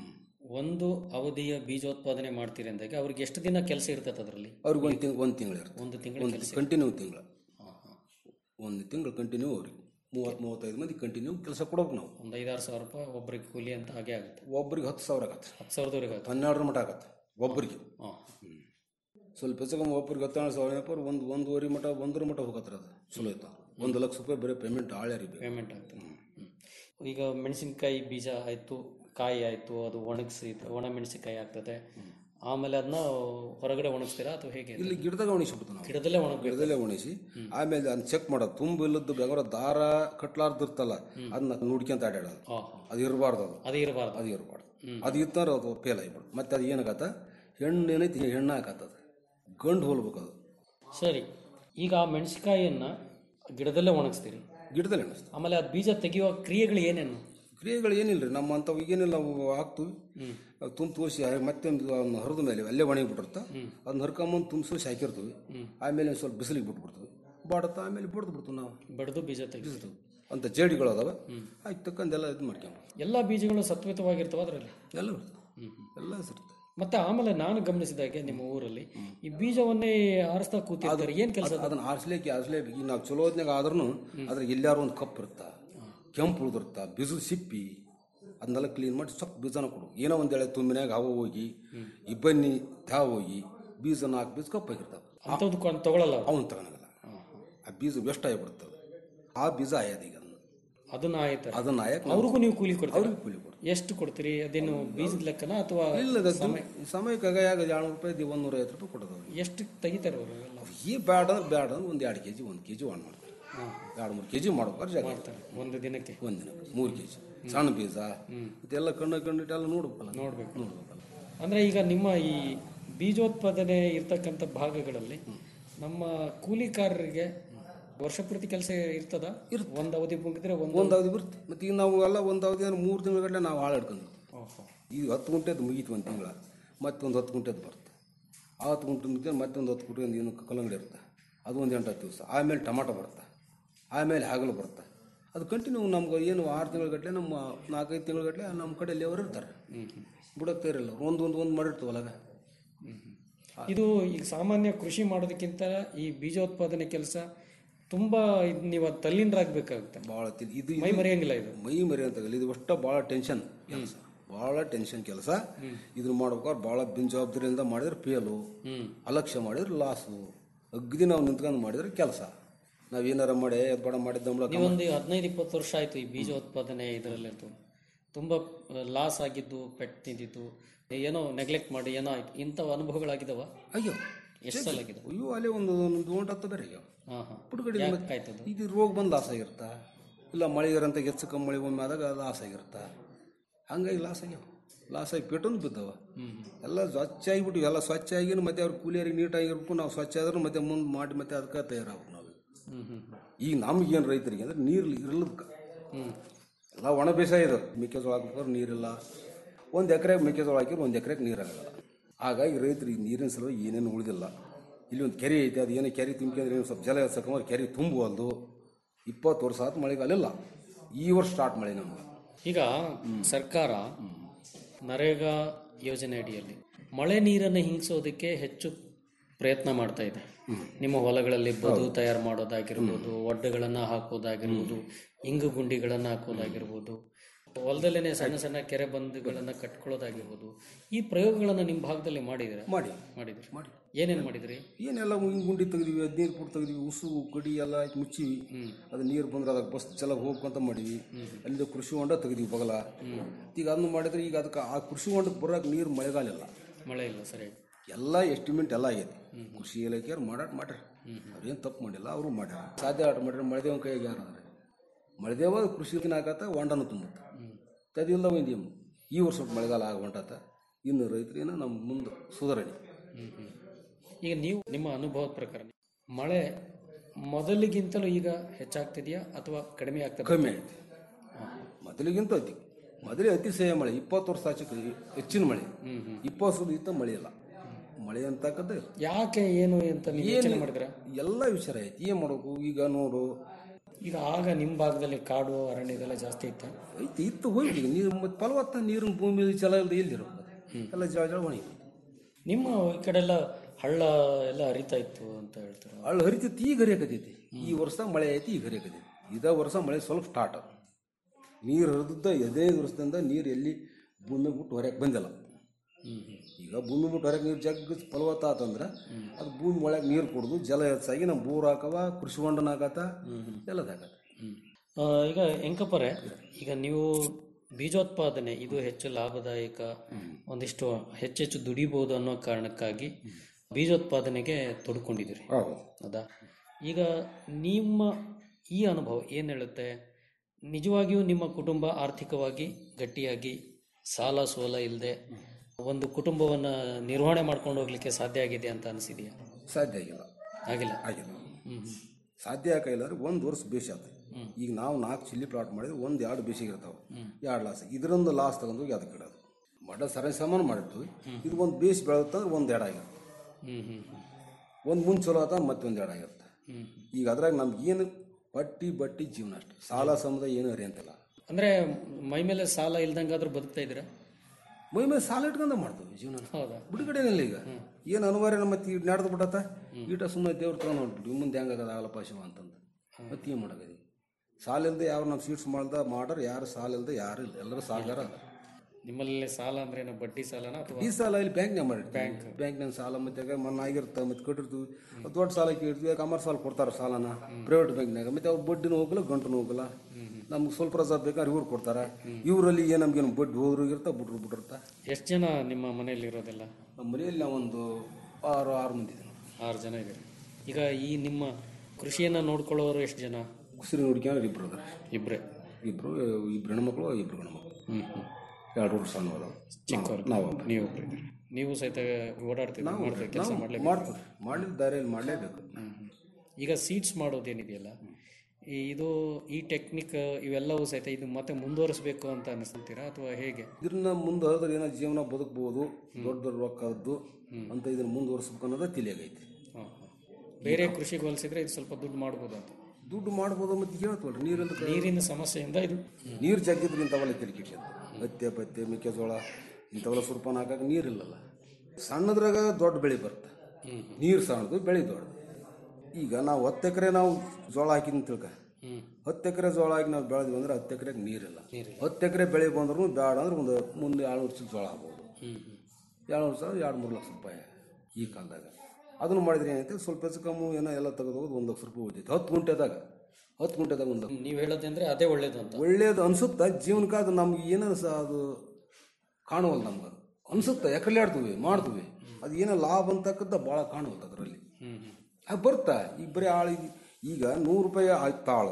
ಒಂದು ಅವಧಿಯ ಬೀಜೋತ್ಪಾದನೆ ಮಾಡ್ತೀರಿ ಅಂದಾಗ ಅವ್ರಿಗೆ ಎಷ್ಟು ದಿನ ಕೆಲಸ ಇರ್ತದೆ ಅದರಲ್ಲಿ ಅವ್ರಿಗೆ ಒಂದು ತಿಂಗ್ ಒಂದು ತಿಂಗಳು ಇರ್ತದೆ ಒಂದು ತಿಂಗಳ ಒಂದು ಕೆಲಸ ಕಂಟಿನ್ಯೂ ತಿಂಗಳು ಒಂದು ತಿಂಗಳು ಕಂಟಿನ್ಯೂ ಅವ್ರಿಗೆ ಮೂವತ್ತು ಮೂವತ್ತೈದು ಮಂದಿ ಕಂಟಿನ್ಯೂ ಕೆಲಸ ಕೊಡ್ಬೇಕು ನಾವು ಒಂದು ಐದಾರು ಸಾವಿರ ರೂಪಾಯಿ ಒಬ್ಬರಿಗೆ ಕೂಲಿ ಅಂತ ಹಾಗೆ ಆಗುತ್ತೆ ಒಬ್ರಿಗೆ ಹತ್ತು ಸಾವಿರ ಆಗತ್ತೆ ಹತ್ತು ಸಾವಿರದವರೆಗೆ ಆಗುತ್ತೆ ಹನ್ನೆರಡರ ಮಟ್ಟ ಆಗತ್ತೆ ಒಬ್ಬರಿಗೆ ಹಾಂ ಸ್ವಲ್ಪ ಹೆಚ್ಚು ಒಬ್ಬರಿಗೆ ಹತ್ತಾರು ಸಾವಿರ ರೂಪಾಯಿ ಒಂದು ಒಂದೂವರೆ ಮಟ್ಟ ಒಂದರ ಮಟ್ಟ ಹೋಗತ್ತರ ಅದು ಚಲೋ ಆಯ್ತು ಒಂದು ಲಕ್ಷ ರೂಪಾಯಿ ಬರೀ ಪೇಮೆಂಟ್ ಆಳ್ಯಾರಿಗೆ ಪೇಮೆಂಟ್ ಆಗ್ತದೆ ಹ್ಮ್. ಈಗ ಮೆಣಸಿನಕಾಯಿ ಬೀಜ ಆಯಿತು ಕಾಯಿ ಆಯಿತು ಅದು ಒಣಗಿಸಿ ಒಣ ಮೆಣಸಿನಕಾಯಿ ಆಗ್ತದೆ ಆಮೇಲೆ ಅದನ್ನ ಹೊರಗಡೆ ಒಣಗಿಸ್ತೀರಾ ಅಥವಾ ಹೇಗೆ ಇಲ್ಲಿ ಗಿಡದಾಗ ಒಣಗಿಸ್ಬಿಡ್ತು ನಾವು ಗಿಡದಲ್ಲೇ ಒಣಗ ಗಿಡದಲ್ಲೇ ಒಣಗಿಸಿ ಆಮೇಲೆ ಅದನ್ನ ಚೆಕ್ ಮಾಡೋದು ತುಂಬ ಇಲ್ಲದ್ದು ಬೆಗರ ದಾರ ಕಟ್ಲಾರ್ದಿರ್ತಲ್ಲ ಅದನ್ನ ನೋಡ್ಕೊಂತ ಅಡ್ಯಾಡೋದು ಅದು ಇರಬಾರ್ದು ಅದು ಅದು ಇರಬಾರ್ದು ಅದು ಇರಬಾರ್ದು ಅದು ಇತ್ತಾರ ಅದು ಫೇಲ್ ಆಗಿಬಿಡು ಮತ್ತೆ ಅದು ಏನಾಗತ್ತ ಹೆಣ್ಣು ಏನೈತಿ ಹೆಣ್ಣು ಹಾಕತ್ತದ ಗಂಡು ಹೋಲ್ಬೇಕು ಅದು ಸರಿ ಈಗ ಆ ಮೆಣಸಿನಕಾಯಿಯನ್ನ ಗಿಡದಲ್ಲೇ ಒಣಗಿಸ್ತೀರಿ ಗಿಡದಲ್ಲಿ ಎಣಿಸ್ತು ಆಮೇಲೆ ಅದು ಬೀಜ ತೆಗೆಯುವ ಕ್ರಿಯೆಗಳು ಏನೇನು ಕ್ರಿಯೆಗಳು ಏನಿಲ್ಲ ರೀ ನಮ್ಮ ಅಂಥವು ಈಗೇನಿಲ್ಲ ನಾವು ಹಾಕ್ತೀವಿ ಅದು ತುಂಬ ತೋರಿಸಿ ಮತ್ತೆ ಅದನ್ನ ಹರಿದ ಮೇಲೆ ಅಲ್ಲೇ ಒಣಗಿ ಬಿಟ್ಟಿರ್ತ ಅದನ್ನ ಹರ್ಕೊಂಬಂದು ತುಂಬಿಸಿ ಹಾಕಿರ್ತೀವಿ ಆಮೇಲೆ ಒಂದ್ ಸ್ವಲ್ಪ ಬಿಸಿಲಿಗೆ ಬಿಟ್ಬಿಡ್ತೀವಿ ಬಾಡತ್ತ ಆಮೇಲೆ ಬಿಡ್ದು ಬಿಡ್ತೀವಿ ನಾವು ಬಡ್ದು ಬೀಜ ತೆಗೆದು ಅಂತ ಜೇಡಿಗಳು ಅದಾವ ಆಯ್ತು ತಕ್ಕಂದೆಲ್ಲ ಇದು ಮಾಡ್ಕೊಂಡು ಎಲ್ಲ ಬೀಜಗಳು ಸತ್ವಿತವಾಗಿರ್ತವೆ ಅದರಲ್ಲಿ ಎಲ್ಲ ಇರ್ತದೆ ಎಲ್ಲ ಸಿರ್ತದೆ ಮತ್ತೆ ಆಮೇಲೆ ನಾನು ಗಮನಿಸಿದಾಗೆ ನಿಮ್ಮ ಊರಲ್ಲಿ ಈ ಬೀಜವನ್ನೇ ಆರಿಸ್ತಾ ಕೂತಿರ್ತಾರೆ ಏನ್ ಕೆಲಸ ಅದ್- ಅದನ್ನ ಆರಿಸ್ಲಿಕ್ಕೆ ಆರಿಸ್ಲೇಬೇಕು ಈಗ ನಾವು ಚಲೋ ಹೊತ್ನಾಗ ಆದ್ರೂ ಅದ್ರ ಎಲ್ಲಾರು ಒಂದು ಕಪ್ ಇರುತ್ತ ಕೆಂಪು ಉಳಿದಿರುತ್ತ ಬೀಜದ ಸಿಪ್ಪಿ ಅದನ್ನೆಲ್ಲ ಕ್ಲೀನ್ ಮಾಡಿ ಸ್ವಲ್ಪ ಬೀಜನ ಕೊಡು ಏನೋ ಒಂದ್ ಎಳೆ ತುಂಬಿನಾಗ ಹಾವು ಹೋಗಿ ಇಬ್ಬನಿ ತ್ಯಾವ ಹೋಗಿ ಬೀಜ ನಾಲ್ಕು ಬೀಜ ಕಪ್ಪಾಗಿರ್ತಾವ ಅಂಥದ್ದು ತಗೊಳಲ್ಲ ಅವನು ತಗೊಳಲ್ಲ ಆ ಬೀಜ ವೆಸ್ಟ್ ಆಗಿಬಿಡ್ತದೆ ಆ ಬೀಜ ಆಯದ ಈಗ ಅದನ್ನ. ಅದನ್ನ ಆಯ್ತಾರೆ ಅದನ್ನ ಆಯಕ್ ನಾವು- ಅವ್ರಿಗೂ ನೀವು ಕೂಲಿ ಕೊಡ್ತೀರಾ ಅವ್ರಿಗೂ ಕೂಲಿ ಕೊಡ್ತೀವಿ. ಎಷ್ಟು ಕೊಡ್ತೀರಿ ಅದೇನು ಬೀಜದ ಲೆಕ್ಕನ ಅಥವಾ ಇಲ್ಲ ಅದು ಸಮಯ ಸಮಯಕ್ಕೆ ಆಗ ಏಳ್ನೂರು ರೂಪಾಯಿ ದಿ ಒಂದೂರ ಐವತ್ತು ರೂಪಾಯಿ ಕೊಡೋದು ಅವ್ರಿಗೆ. ಎಷ್ಟು ತೆಗಿತಾರೆ ಅವರು ಎಲ್ಲ ಈ ಬ್ಯಾಡ ಅಂದ್ರೆ ಬ್ಯಾಡ ಅಂದ್ರೆ ಒಂದು ಎರಡು ಕೆ ಜಿ ಒಂದು ಕೆ ಜಿ ಒಣ ಮಾಡ್ತಾರೆ ಎರಡು ಮೂರು ಕೆ ಜಿ ಮಾಡ್ಬೇಕಾದ್ರೆ ಜಾಗ ಮಾಡ್ತಾರೆ ಒಂದು ದಿನಕ್ಕೆ ಒಂದು ದಿನ ಮೂರು ಕೆ ಜಿ ಸಣ್ಣ ಬೀಜ ಇದೆಲ್ಲ ಕಣ್ಣು ಕಣ್ಣಿಟ್ಟೆಲ್ಲ ನೋಡ್ಬೇಕಲ್ಲ ನೋಡ್ಬೇಕು ನೋಡ್ಬೇಕಲ್ಲ ಅಂದ್ರೆ ಈಗ ನಿಮ್ಮ ಈ ಬೀಜೋತ್ಪಾದನೆ ಇರ್ತಕ್ಕಂಥ ಭಾಗಗಳಲ್ಲಿ ನಮ್ಮ ಕೂಲಿಕಾರರಿಗೆ ವರ್ಷ ಪೂರ್ತಿ ಕೆಲಸ ಇರ್ತದ ಒಂದು ಅವಧಿ ಮುಗಿದ್ರೆ ಒಂದು ಒಂದು ಅವಧಿ ಬರುತ್ತೆ ಮತ್ತೆ ಈಗ ನಾವು ಎಲ್ಲ ಒಂದು ಅವಧಿ ಅಂದ್ರೆ ಮೂರು ತಿಂಗಳ ನಾವು ಹಾಳು ಹಿಡ್ಕೊಂಡು ಈಗ ಹತ್ತು ಗುಂಟೆದು ಮುಗೀತು ಒಂದು ತಿಂಗಳ ಮತ್ತೊಂದು ಹತ್ತು ಗುಂಟೆದು ಬರುತ್ತೆ ಆ ಹತ್ತು ಗುಂಟೆ ಮುಗಿದ್ರೆ ಮತ್ತೊಂದು ಹತ್ತು ಗುಂಟೆ ಏನು ಕಲ್ಲಂಗಡಿ ಇರುತ್ತೆ ಅದು ಒಂದು ಎಂಟು ಹತ್ತು ದಿವಸ ಆಮೇಲೆ ಟೊಮಾಟೊ ಬರುತ್ತೆ ಆಮೇಲೆ ಹಾಗಲು ಬರುತ್ತೆ ಅದು ಕಂಟಿನ್ಯೂ ನಮ್ಗೆ ಏನು ಆರು ತಿಂಗಳ ನಮ್ಮ ನಾಲ್ಕೈದು ತಿಂಗಳ ನಮ್ಮ ಕಡೆ ಲೇಬರ್ ಇರ್ತಾರೆ ಬಿಡಕ್ಕೆ ತಯಾರಿಲ್ಲ ಒಂದು ಒಂದು ಒಂದು ಮಾಡಿರ್ತೀವಲ್ಲ ಇದು ಈಗ ಸಾಮಾನ್ಯ ಕೃಷಿ ಮಾಡೋದಕ್ಕಿಂತ ಈ ಬೀಜೋತ್ಪಾದನೆ ಕೆಲಸ ತುಂಬಾ ಇದ್ ನೀವು ಅದ್ ತಲ್ಲೀನರಾಗಬೇಕಾಗುತ್ತೆ ಭಾಳ ಇದು ಮೈ ಮರೆಯಂಗಿಲ್ಲ ಇದು ಮೈ ಮರೆಯಂತಾಗಲ್ಲ ಇದು ಅಷ್ಟ ಭಾಳ ಟೆನ್ಷನ್ ಕೆಲಸ ಭಾಳ ಟೆನ್ಷನ್ ಕೆಲಸ ಇದನ್ನ ಮಾಡ್ಬೇಕಾದ್ರೆ ಭಾಳ ಬಿನ್ ಜವಾಬ್ದಾರಿಯಿಂದ ಮಾಡಿದ್ರೆ ಫೇಲು ಅಲಕ್ಷ್ಯ ಮಾಡಿದ್ರೆ ಲಾಸು ಅಗ್ದಿ ನಾವು ನಿಂತ್ಕೊಂಡು ಮಾಡಿದ್ರೆ ಕೆಲಸ ನಾವೇನಾರ ಮಾಡಿ ಬಡ ಮಾಡಿದ್ದಂಬಳ ನೀವೊಂದು ಹದಿನೈದು ಇಪ್ಪತ್ತು ವರ್ಷ ಆಯ್ತು ಈ ಬೀಜೋತ್ಪಾದನೆ ಇದರಲ್ಲಿ ತುಂಬಾ ಲಾಸ್ ಆಗಿದ್ದು ಪೆಟ್ಟು ತಿಂದಿದ್ದು ಏನೋ ನೆಗ್ಲೆಕ್ಟ್ ಮಾಡಿ ಏನೋ ಆಯ್ತು ಇಂಥವು ಅನುಭವಗಳಾಗಿದಾವ ಅಯ್ಯೋ ಎಷ್ಟು ಸಲ ಆಗಿದೆ ಅಯ್ಯೋ ಅಲ್ಲೇ ಒಂದು ಒಂದು ಗಂಟೆ ಹತ್ತು ಬೇರೆ ಅಯ್ಯೋ ಹಾಂ ಹಾಂ ಪುಟ್ಕಡಿ ಯಾಕೆ ಆಯ್ತದು ಇದು ರೋಗ ಬಂದು ಲಾಸ್ ಆಗಿರುತ್ತಾ ಇಲ್ಲ ಮಳೆಗಾರಂತ ಹೆಚ್ಚು ಕಮ್ಮಿ ಮಳೆ ಒಮ್ಮೆ ಆದಾಗ ಲಾಸ್ ಆಗಿರುತ್ತಾ ಹಂಗಾಗಿ ಲಾಸ್ ಆಗ್ಯಾವ ಲಾಸ್ ಆಗಿ ಪೆಟ್ಟನ್ನು ಬಿದ್ದವ ಎಲ್ಲ ಸ್ವಚ್ಛ ಆಗಿಬಿಟ್ಟು ಎಲ್ಲ ಸ್ವಚ್ಛ ಆಗಿ ಮತ್ತೆ ಅವ್ರ ಕೂಲಿಯರಿಗೆ ನೀಟಾಗಿರ್ಬೇಕು ನಾವು ಸ್ವಚ್ಛ ಆದ್ರೂ ಮತ್ತೆ ಮುಂದೆ ಮಾಡಿ ಮತ್ತೆ ಅದಕ್ಕೆ ತಯಾರಾಗ್ಬೇಕು ನಾವು ಹ್ಮ್ ಹ್ಮ್ ಈಗ ನಮ್ಗೇನು ರೈತರಿಗೆ ಅಂದ್ರೆ ನೀರು ಇರಲಕ್ಕ ಎಲ್ಲ ಒಣ ಬೇಸಾಯ ಇದೆ ಮೆಕ್ಕೆಜೋಳ ಹಾಕ್ಬೇಕಾದ್ರೆ ನೀರಿಲ್ಲ ಒಂದು ಎಕರೆಗೆ ಮೆಕ್ಕೆಜೋಳ ಹಾಕಿದ್ರೆ ಒಂದು ಎಕರೆಗೆ ನೀರಾಗಲ್ಲ ಹಾಗಾಗಿ ರೈತರಿಗೆ ನೀರಿನ ಸಲುವಾಗಿ ಏನೇನು ಉಳಿದಿಲ್ಲ ಇಲ್ಲಿ ಒಂದು ಕೆರೆ ಐತೆ ಅದು ಏನೋ ಕೆರೆ ತುಂಬಿದ್ರೆ ಏನು ಸ್ವಲ್ಪ ಜಲ ಎತ್ಸಕ್ಕಂದ್ರೆ ಕೆರೆ ತುಂಬುವಲ್ದು ಇಪ್ಪತ್ತು ವರ್ಷ ಆತು ಮಳೆಗಾಲಿಲ್ಲ ಈ ವರ್ಷ ಸ್ಟಾರ್ಟ್ ಮಳೆ ನಮ್ಗೆ ಈಗ ಸರ್ಕಾರ ನರೇಗಾ ಯೋಜನೆ ಅಡಿಯಲ್ಲಿ ಮಳೆ ನೀರನ್ನು ಹಿಂಗಿಸೋದಕ್ಕೆ ಹೆಚ್ಚು ಪ್ರಯತ್ನ ಮಾಡ್ತಾ ಇದೆ ನಿಮ್ಮ ಹೊಲಗಳಲ್ಲಿ ಬದು ತಯಾರು ಮಾಡೋದಾಗಿರ್ಬೋದು ಒಡ್ಡುಗಳನ್ನು ಹಾಕೋದಾಗಿರ್ಬೋದು ಇಂಗು ಗುಂಡಿಗಳನ್ನು ಹಾಕೋದಾಗಿರ್ಬೋದು ಹೊಲದಲ್ಲೇನೆ ಸಣ್ಣ ಸಣ್ಣ ಕೆರೆ ಬಂದುಗಳನ್ನು ಕಟ್ಕೊಳ್ಳೋದಾಗಿರ್ಬೋದು ಈ ಪ್ರಯೋಗಗಳನ್ನು ನಿಮ್ಮ ಭಾಗದಲ್ಲಿ ಮಾಡಿದ್ರೆ ಮಾಡಿ ಮಾಡಿದ್ರಿ ಮಾಡಿ ಏನೇನು ಮಾಡಿದ್ರಿ ಏನೆಲ್ಲ ಹಿಂಗ್ ಗುಂಡಿ ತೆಗ್ದಿವಿ ಹದಿನೈದು ಫುಟ್ ತೆಗ್ದಿವಿ ಉಸು ಕಡಿ ಎಲ್ಲ ಆಯ್ತು ಮುಚ್ಚಿವಿ ಅದು ನೀರು ಬಂದ್ರೆ ಅದಕ್ಕೆ ಬಸ್ ಚಲ ಹೋಗ್ಕೊಂತ ಮಾಡಿವಿ ಅಲ್ಲಿಂದ ಕೃಷಿ ಹೊಂಡ ತೆಗ್ದಿವಿ ಬಗಲ ಈಗ ಅದನ್ನ ಮಾಡಿದ್ರೆ ಈಗ ಅದಕ್ಕೆ ಆ ಕೃಷಿ ಹೊಂಡಕ್ಕೆ ಬರೋಕೆ ನೀರು ಮಳೆಗಾಲಿಲ್ಲ ಮಳೆ ಇಲ್ಲ ಸರಿ ಎಲ್ಲ ಎಸ್ಟಿಮೇಟ್ ಎಲ್ಲ ಆಗೈತಿ ಕೃಷಿ ಇಲಾಖೆಯವ್ರು ಮಾಡಾಟ್ ಮಾಡ್ರಿ ಅವ್ರೇನು ತಪ್ಪು ಮಾಡಿಲ್ಲ ಅವರು ಮಾಡ್ಯಾರ ಸಾಧ್ಯ ಆಟ ಮಾಡ್ರಿ ಮಳೆದೇವ ಕೈಯಾಗ ಯಾರು ಅಂದ್ರೆ ಮಳೆದೇವ ಕೃಷಿ ಆಗತ್ತ ಹೊಂಡನು ತುಂಬುತ್ತೆ ತದಿಲ್ಲ ಒಂದು ಈ ವರ್ಷ ಮಳೆಗಾಲ ಆಗ ಹೊಂಟತ್ತ ಇನ್ನು ರೈತರೇನ ನಮ್ಮ ಮುಂದೆ ಸುಧಾರಣೆ ಈಗ ನೀವು ನಿಮ್ಮ ಅನುಭವದ ಪ್ರಕಾರ ಮಳೆ ಮೊದಲಿಗಿಂತಲೂ ಈಗ ಹೆಚ್ಚಾಗ್ತಿದೆಯಾ ಅಥವಾ ಕಡಿಮೆ ಆಗ್ತದೆ ಕಮ್ಮಿ ಐತಿ ಮೊದಲಿಗಿಂತ ಅತಿ ಮೊದಲೇ ಅತಿಶಯ ಮಳೆ ಇಪ್ಪತ್ತು ವರ್ಷ ಆಚೆ ಹೆಚ್ಚಿನ ಮಳೆ ಇಪ್ಪತ್ತು ವರ್ಷದ ಇತ್ತ ಮಳೆ ಇಲ್ಲ ಮಳೆ ಅಂತಕ್ಕದ್ದು ಯಾಕೆ ಏನು ಅಂತ ನೀವು ಯೋಚನೆ ಮಾಡಿದ್ರ ಎಲ್ಲ ವಿಚಾರ ಐತಿ ಏನ್ ಮಾಡ್ಬೇಕು ಈಗ ನೋಡು ಈಗ ಆಗ ನಿಮ್ಮ ಭಾಗದಲ್ಲಿ ಕಾಡು ಅರಣ್ಯ ಇದೆಲ್ಲ ಜಾಸ್ತಿ ಇತ್ತ ಐತಿ ಇತ್ತು ಹೋಗಿ ಈಗ ನೀರು ಮತ್ತೆ ಫಲವತ್ತ ನೀರಿನ ಭೂಮಿ ಜಲ ಇಲ್ಲದೆ ಎಲ್ಲಿರೋ ಎಲ್ಲ ಜಳ ಜಳ ಒಣಗಿ ನಿಮ್ಮ ಈ ಕಡೆ ಎಲ್ಲ ಹಳ್ಳ ಎಲ್ಲ ಹರಿತಾ ಇತ್ತು ಅಂತ ಹೇಳ್ತಾರೆ ಹಳ್ಳ ಹರಿತೈತಿ ಈಗ ಹರಿಯಕತೈತಿ ಈ ವರ್ಷ ಮಳೆ ಐತಿ ಈಗ ಹರಿಯಕತೈತಿ ಇದ ವರ್ಷ ಮಳೆ ಸ್ವಲ್ಪ ಸ್ಟಾರ್ಟ್ ನೀರು ಹರಿದ ಹದಿನೈದು ವರ್ಷದಿಂದ ನೀರು ಎಲ್ಲಿ ಭೂಮಿ ಬಿಟ್ಟು ಹೊರಕ್ಕೆ ಬಂದಿಲ್ಲ ಈಗ ಭೂಮಿ ಬಿಟ್ಟು ಹೊರಗೆ ನೀರು ಜಗ್ಗ ಫಲವತ್ತ ಆತಂದ್ರೆ ಅದು ಭೂಮಿ ಒಳಗೆ ನೀರು ಕುಡಿದು ಜಲ ಹೆಚ್ಚಾಗಿ ನಮ್ಮ ಬೋರ್ ಹಾಕವ ಕೃಷಿ ಹೊಂಡನ ಆಗತ್ತ ಎಲ್ಲದಾಗತ್ತ ಆ, ಈಗ ಎಂಕಪ್ಪರೆ ಈಗ ನೀವು ಬೀಜೋತ್ಪಾದನೆ ಇದು ಹೆಚ್ಚು ಲಾಭದಾಯಕ ಒಂದಿಷ್ಟು ಹೆಚ್ಚೆಚ್ಚು ದುಡಿಬಹುದು ಅನ್ನೋ ಕಾರಣಕ್ಕಾಗಿ ಬೀಜೋತ್ಪಾದನೆಗೆ ತೊಡ್ಕೊಂಡಿದ್ದೀರಿ ಹೌದಾ ಈಗ ನಿಮ್ಮ ಈ ಅನುಭವ ಏನು ಹೇಳುತ್ತೆ ನಿಜವಾಗಿಯೂ ನಿಮ್ಮ ಕುಟುಂಬ ಆರ್ಥಿಕವಾಗಿ ಗಟ್ಟಿಯಾಗಿ ಸಾಲ ಸೋಲ ಇಲ್ಲದೆ ಒಂದು ಕುಟುಂಬವನ್ನು ನಿರ್ವಹಣೆ ಮಾಡ್ಕೊಂಡು ಹೋಗ್ಲಿಕ್ಕೆ ಸಾಧ್ಯ ಆಗಿದೆ ಅಂತ ಅನಿಸಿದೆಯಾ ಸಾಧ್ಯ ಆಗಿಲ್ಲ ಆಗಿಲ್ಲ ಆಗಿಲ್ಲ ಸಾಧ್ಯ ಆಗಿಲ್ಲ ಅಂದ್ರೆ ಒಂದು ವರ್ಷ ಬೇಸಿ ಆತ ಈಗ ನಾವು ನಾಲ್ಕು ಚಿಲ್ಲಿ ಪ್ಲಾಟ್ ಮಾಡಿದ್ರೆ ಒಂದು ಎರಡು ಬೇಸಿಗೆ ಇರ್ತಾವೆ ಎರಡು ಲಾಸ್ ಇದರಿಂದ ಲಾಸ್ ತಗೊಂಡು ಹೋಗಿ ಅದಕ್ಕೆ ಇಡೋದು ಮಡ ಸರಿ ಸಮಾನ ಮಾಡಿರ್ತೀವಿ ಇದು ಒಂದು ಬೇಸ್ ಬೆಳೆದಂದ್ರೆ ಒಂದು ಎರಡು ಆಗಿರುತ್ತೆ ಹ್ಮ್ ಹ್ಮ್ ಹ್ಮ್ ಒಂದು ಮುಂಚೆ ಚಲೋ ಆತ ಮತ್ತೊಂದು ಎರಡು ಆಗಿರುತ್ತೆ ಈಗ ಅದ್ರಾಗ ನಮ್ಗೆ ಏನು ಬಟ್ಟಿ ಬಟ್ಟಿ ಜೀವನ ಅಷ್ಟೇ ಸಾಲ ಸಮುದಾಯ ಏನು ಅರಿಯಂತಿಲ್ಲ ಅಂದ್ರೆ ಮೈ ಮೇಲೆ ಸಾಲ ಇಲ್ದಂಗಾದ್ರೂ ಬದುಕ್ತಾ ಇದ್ದೀರಾ ಮೈ ಮೇಲೆ ಸಾಲ ಇಟ್ಕೊಂಡ ಮಾಡ್ತೀವಿ ಜೀವನ ಹೌದಾ ಬಿಡುಗಡೆನಿಲ್ಲ ಈಗ ಏನು ಅನಿವಾರ್ಯ ಮತ್ತೆ ಈಗ ನಡೆದು ಬಿಟ್ಟತ್ತ ಈಟ ಸುಮ್ಮನೆ ದೇವ್ರ ತಗೊಂಡು ನೋಡ್ಬಿಟ್ಟು ಮುಂದೆ ಹೆಂಗಾಗದ ಆಗಲ್ಲಪ್ಪ ಶಿವ ಅಂತಂದು ಮತ್ತೆ ಏನು ಮಾಡಗದಿ ಸಾಲ ಇಲ್ಲದೆ ಯಾರು ನಮ್ಮ ಸೀಟ್ಸ್ ಮಾಡ್ದ ಮಾಡ್ರ ಯಾರು ಸಾಲ ಇಲ್ಲದೆ ಯಾರು ಇಲ್ಲ ಎಲ್ಲರೂ ಸಾಲಗಾರ ಅದ ನಿಮ್ಮಲ್ಲಿ ಸಾಲ ಅಂದ್ರೆ ಏನು ಬಡ್ಡಿ ಸಾಲನ ಅಥವಾ ಈ ಸಾಲ ಇಲ್ಲಿ ಬ್ಯಾಂಕ್ನಾಗ ಮಾಡಿರ್ತೀವಿ ಬ್ಯಾಂಕ್ ಬ್ಯಾಂಕ್ನಾಗ ಸಾಲ ಮತ್ತೆ ಮನ್ನ ಆಗಿರುತ್ತೆ ಮತ್ತೆ ಕಟ್ಟಿರ್ತೀವಿ ಅದು ದೊಡ್ಡ ಸಾಲ ಕೇಳ್ತೀವಿ ಕಮರ್ಸ್ ಸಾಲ ಕೊಡ್ತಾರೆ ಸಾಲನ ಪ್ರೈವೇಟ್ ಬ್ಯಾಂಕ್ನಾಗ ಮತ್ತೆ ಅವ್ರು ಬಡ್ಡಿನೂ ಹೋಗಲ್ಲ ಗಂಟು ಹೋಗಲ್ಲ ನಮ್ಗೆ ಸ್ವಲ್ಪ ರಜಾ ಬೇಕಾದ್ರೆ ಇವ್ರು ಕೊಡ್ತಾರೆ ಇವರಲ್ಲಿ ಏನು ನಮ್ಗೇನು ಬಡ್ಡಿ ಹೋದ್ರು ಇರ್ತಾ ಬಿಟ್ರು ಬಿಟ್ಟಿರ್ತಾ ಎಷ್ಟು ಜನ ನಿಮ್ಮ ಮನೆಯಲ್ಲಿ ಇರೋದೆಲ್ಲ ನಮ್ಮ ಮನೆಯಲ್ಲಿ ನಾವೊಂದು ಆರು ಆರು ಮಂದಿ ಇದ್ದೀವಿ ಆರು ಜನ ಇದ್ದೀರಿ ಈಗ ಈ ನಿಮ್ಮ ಕೃಷಿಯನ್ನು ನೋಡ್ಕೊಳ್ಳೋರು ಎಷ್ಟು ಜನ ಕುಸಿರಿ ನೋಡ್ಕೊಂಡ್ರೆ ಇಬ್ರು ಅದಾರ ಇಬ್ಬರೇ ಇಬ್ರು ಇಬ್ರು ಹೆಣ್ಮಕ್ಳು ಇಬ್ರು ಗಂಡ್ಮಕ್ಳು ಹ್ಞೂ ಹ್ಞೂ ಎರಡು ಹುಡುಗ ಸಣ್ಣ ಅದಾವ ಚಿಕ್ಕವ್ರು ನಾವು ನೀವು ಒಬ್ರು ನೀವು ಸಹಿತ ಓಡಾಡ್ತೀವಿ ನಾವು ಮಾಡ್ತೀವಿ ಕೆಲಸ ನಾವು ಮಾಡಲೇಬೇಕು ಮಾಡ್ತೀವಿ ಮಾಡಿದ ದಾರಿಯಲ್ಲಿ ಮಾಡಲೇಬೇಕು ಈಗ ಸೀಡ್ಸ್ ಮಾಡೋದೇನಿದೆಯಲ್ಲ ಈ ಇದು ಈ ಟೆಕ್ನಿಕ್ ಇವೆಲ್ಲವೂ ಸಹಿತ ಇದು ಮತ್ತೆ ಮುಂದುವರಿಸಬೇಕು ಅಂತ ಅನಿಸ್ತೀರಾ ಅಥವಾ ಹೇಗೆ ಇದನ್ನ ಮುಂದೆ ಹೋದ್ರೆ ಏನೋ ಜೀವನ ಬದುಕ್ಬೋದು ದೊಡ್ಡ ದೊಡ್ಡ ರೊಕ್ಕದ್ದು ಅಂತ ಇದನ್ನ ಮುಂದುವರಿಸ್ಬೇಕು ಅನ್ನೋದೇ ತಿಳಿಯಾಗೈತಿ ಹಾಂ ಬೇರೆ ಕೃಷಿಗೆ ಹೋಲಿಸಿದ್ರೆ ಇದು ಸ್ವಲ್ಪ ದುಡ್ಡು ಮಾಡ್ಬೋದು ಅಂತ ದುಡ್ಡು ಮಾಡ್ಬೋದು ಮತ್ತೆ ಹೇಳ್ತವಲ್ಲ ನೀರಿಂದ ನೀರಿನ ಸಮಸ್ಯೆಯಿಂದ ಇದು ನೀರು ಜಗ್ಗಿದ್ರೆ ಇಂಥವೆಲ್ಲ ಕಿರಿಕಿರಿ ಹತ್ತೆ ಪತ್ತೆ ಮೆಕ್ಕೆಜೋಳ ಇಂಥವೆಲ್ಲ ಸುರ್ಪಾನ ಹಾಕಕ್ಕೆ ನೀರಿಲ್ಲಲ್ಲ ಸಣ್ಣದ್ರಾಗ ದೊಡ್ಡ ಬೆಳೆ ಬರುತ್ತೆ ನೀರು ಸಣ್ಣದು ಬೆಳೆ ದೊಡ್ಡದು ಈಗ ನಾವು ಹತ್ತು ಎಕರೆ ನಾವು ಜೋಳ ಹಾಕಿದ್ವಿ ತಿಳ್ಕ ಹತ್ತು ಎಕರೆ ಜೋಳ ಹಾಕಿ ನಾವು ಬೆಳೆದ್ವಿ ಅಂದ್ರೆ ಹತ್ತು ಎಕರೆಗೆ ನೀರಿಲ್ಲ ಹತ್ತು ಎಕರೆ ಬೆಳೆ ಬಂದ್ರೂ ಬೇಡ ಅಂದ್ರೆ ಒಂದು ಮುಂದೆ ಏಳ್ನೂರು ಚೀಲ ಜೋಳ ಆಗ್ಬೋದು ಏಳ್ನೂರು ಸಾವಿರ ಎರಡು ಮೂರು ಲಕ್ಷ ರೂಪಾಯಿ ಈ ಕಾಲದಾಗ ಅದನ್ನು ಮಾಡಿದ್ರೆ ಏನೈತೆ ಸ್ವಲ್ಪ ಹೆಚ್ಚು ಕಮ್ಮಿ ಏನೋ ಎಲ್ಲ ತೆಗೆದು ಹೋಗೋದು ಒಂದು ಲಕ್ಷ ರೂಪಾಯಿ ಉಳಿತೈತೆ ಹತ್ತು ಗುಂಟೆದಾಗ ಹತ್ತು ಗುಂಟೆದಾಗ ಒಂದು ನೀವು ಹೇಳೋದಂದ್ರೆ ಅದೇ ಒಳ್ಳೇದು ಅಂತ ಒಳ್ಳೇದು ಅನ್ಸುತ್ತೆ ಜೀವನಕ್ಕೆ ಅದು ನಮ್ಗೆ ಏನೋ ಸಹ ಅದು ಕಾಣುವಲ್ಲ ನಮ್ಗೆ ಅದು ಅನ್ಸುತ್ತೆ ಯಾಕಲ್ಲಿ ಆಡ್ತೀವಿ ಮಾಡ್ತೀವಿ ಅದು ಏನೋ ಲಾಭ ಅಂತಕ್ಕಂಥ ಭಾಳ ಕಾಣುವಲ್ದು ಅದರಲ್ಲಿ ಅದು ಬರ್ತಾ ಈಗ ಬರೀ ಆಳು ಈಗ- ಈಗ ನೂರು ರೂಪಾಯಿ ಆಯ್ತು ತಾಳು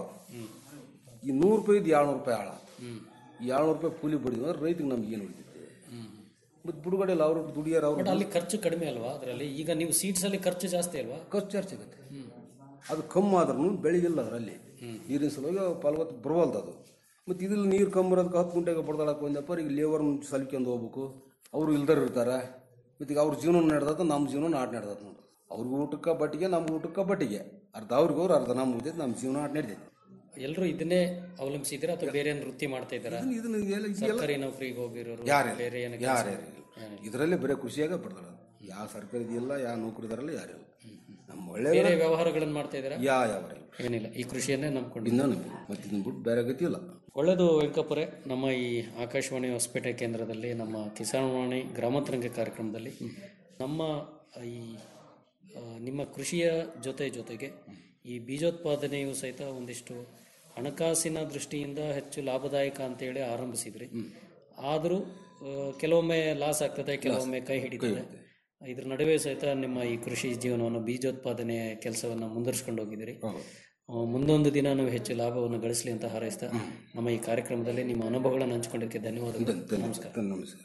ಈ ನೂರು ರೂಪಾಯಿದು ಏಳ್ನೂರು ರೂಪಾಯಿ ಆಳ ಈ ಏಳ್ನೂರು ರೂಪಾಯಿ ಕೂಲಿ ಬಡಿದ್ವಿ ಅಂದ್ರೆ ರೈತಿಗೆ ನಮ್ಗೆ ಏನು ಉಳಿತೈತೆ ಮತ್ತು ಬುಡುಗಡೆಲ್ಲ ಅವರು ದುಡಿಯಾರ ಬಟ್ ಅವರು ಅಲ್ಲಿ ಖರ್ಚು ಕಡಿಮೆ ಅಲ್ವಾ ಅದರಲ್ಲಿ ಈಗ ನೀವು ಸೀಡ್ಸ್ ಅಲ್ಲಿ ಖರ್ಚು ಜಾಸ್ತಿ ಅಲ್ವಾ ಖರ್ಚು ಜಾಸ್ತಿ ಆಗುತ್ತೆ ಅದು ಕಮ್ಮಿ ಆದ್ರೂ ಬೆಳೆಗಿಲ್ಲ ಅದರಲ್ಲಿ ನೀರಿನ ಸಲುವಾಗಿ ಫಲವತ್ತು ಬರವಲ್ದು ಅದು ಮತ್ತು ಇದ್ರಲ್ಲಿ ನೀರು ಕಮ್ಮಿ ಬರೋದಕ್ಕೆ ಹತ್ತು ಗಂಟೆಗೆ ಬಡ್ದಾಳಕ್ಕೆ ಒಂದಪ್ಪ ಈಗ ಲೇಬರ್ ಸಲ್ಕೊಂಡು ಹೋಗ್ಬೇಕು ಅವರು ಇಲ್ದರ್ ಇರ್ತಾರೆ ಮತ್ತು ಈಗ ಅವ್ರ ಜೀವನ ನಡೆದದ ನಮ್ಮ ಜೀವನ ನಾಟ್ ನಡೆದದ ನೋಡಿ ಅವ್ರಿಗೆ ಊಟಕ್ಕೆ ಬಟ್ಟಿಗೆ ನಮ್ಗೆ ಊಟಕ್ಕೆ ಬಟ್ಟಿಗೆ ಅರ್ಧ ಅವ್ರಿಗೆ ಅವ್ರು ಅರ್ಧ ನಮ್ಗೆ ಉಳಿತೈತೆ ನಮ್ಮ ಜೀವನ ಆಟ ನಡೀತೈತೆ ಎಲ್ಲರೂ ಇದನ್ನೇ ಅವಲಂಬಿಸಿದ್ದೀರಾ ಅಥವಾ ಬೇರೆ ಏನು ವೃತ್ತಿ ಮಾಡ್ತಾ ಇದ್ದಾರಾ ಇದನ್ನ- ಇದನ್ನ ಎಲ್ಲ- ಇದೆಲ್ಲ- ಸರ್ಕಾರಿ ನೌಕರಿಗೆ ಹೋಗಿರೋರು ಯಾರೇ ಬೇರೆ ಏನು ಯಾರೇ ಇದರಲ್ಲೇ ಬರೀ ಖುಷಿಯಾಗ ಪಡ್ದಾಳ ಯಾವ ಸರ್ಕಾರ ಇದೆಯಲ್ಲ ಯಾವ ನೌಕರಿದಾರಲ್ಲ ಯಾರಿಲ್ಲ ನಮ್ಮ ಒಳ್ಳೆ ಬೇರೆ ವ್ಯವಹಾರಗಳನ್ನು ಮಾಡ್ತಾ ಇದ್ದೀರಾ ಯಾ ಯಾವ ಏನಿಲ್ಲ ಈ ಕೃಷಿಯನ್ನೇ ನಂಬ್ಕೊಂಡು ಇನ್ನೂ ನಂಬಿಲ್ಲ ಮತ್ತೆ ಇದನ್ನ ಬಿಟ್ಟು ಬೇರೆ ಗತಿ ಇಲ್ಲ ಒಳ್ಳೆಯದು ವೆಂಕಪ್ಪರೆ ನಮ್ಮ ಈ ಆಕಾಶವಾಣಿ ಹೊಸಪೇಟೆ ಕೇಂದ್ರದಲ್ಲಿ ನಮ್ಮ ಕಿಸಾನ್ವಾಣಿ ಗ್ರಾಮಾಂತರಂಗ ಕಾರ್ಯಕ್ರಮದಲ್ಲಿ ನಮ್ಮ ಈ ಆ, ನಿಮ್ಮ ಕೃಷಿಯ ಜೊತೆ ಜೊತೆಗೆ ಈ ಬೀಜೋತ್ಪಾದನೆಯು ಸಹಿತ ಒಂದಿಷ್ಟು ಹಣಕಾಸಿನ ದೃಷ್ಟಿಯಿಂದ ಹೆಚ್ಚು ಲಾಭದಾಯಕ ಅಂತೇಳಿ ಆರಂಭಿಸಿದ್ರಿ ಆದರೂ ಆ, ಕೆಲವೊಮ್ಮೆ ಲಾಸ್ ಆಗ್ತದೆ ಕೆಲವೊಮ್ಮೆ ಕೈ ಹಿಡಿತದೆ ಇದ್ರ ನಡುವೆ ಸಹಿತ ನಿಮ್ಮ ಈ ಕೃಷಿ ಜೀವನವನ್ನು ಬೀಜೋತ್ಪಾದನೆ ಕೆಲಸವನ್ನು ಮುಂದುವರಿಸ್ಕೊಂಡು ಹೋಗಿದ್ದೀರಿ ಆ, ಮುಂದೊಂದು ದಿನ ನಾವು ಹೆಚ್ಚು ಲಾಭವನ್ನು ಗಳಿಸಲಿ ಅಂತ ಹಾರೈಸ್ತಾ ನಮ್ಮ ಈ ಕಾರ್ಯಕ್ರಮದಲ್ಲಿ ನಿಮ್ಮ ಅನುಭವಗಳನ್ನು ಹಂಚಿಕೊಂಡಿದ್ದಕ್ಕೆ ಧನ್ಯವಾದಗಳು ನಮಸ್ಕಾರ ನಮಸ್ಕಾರ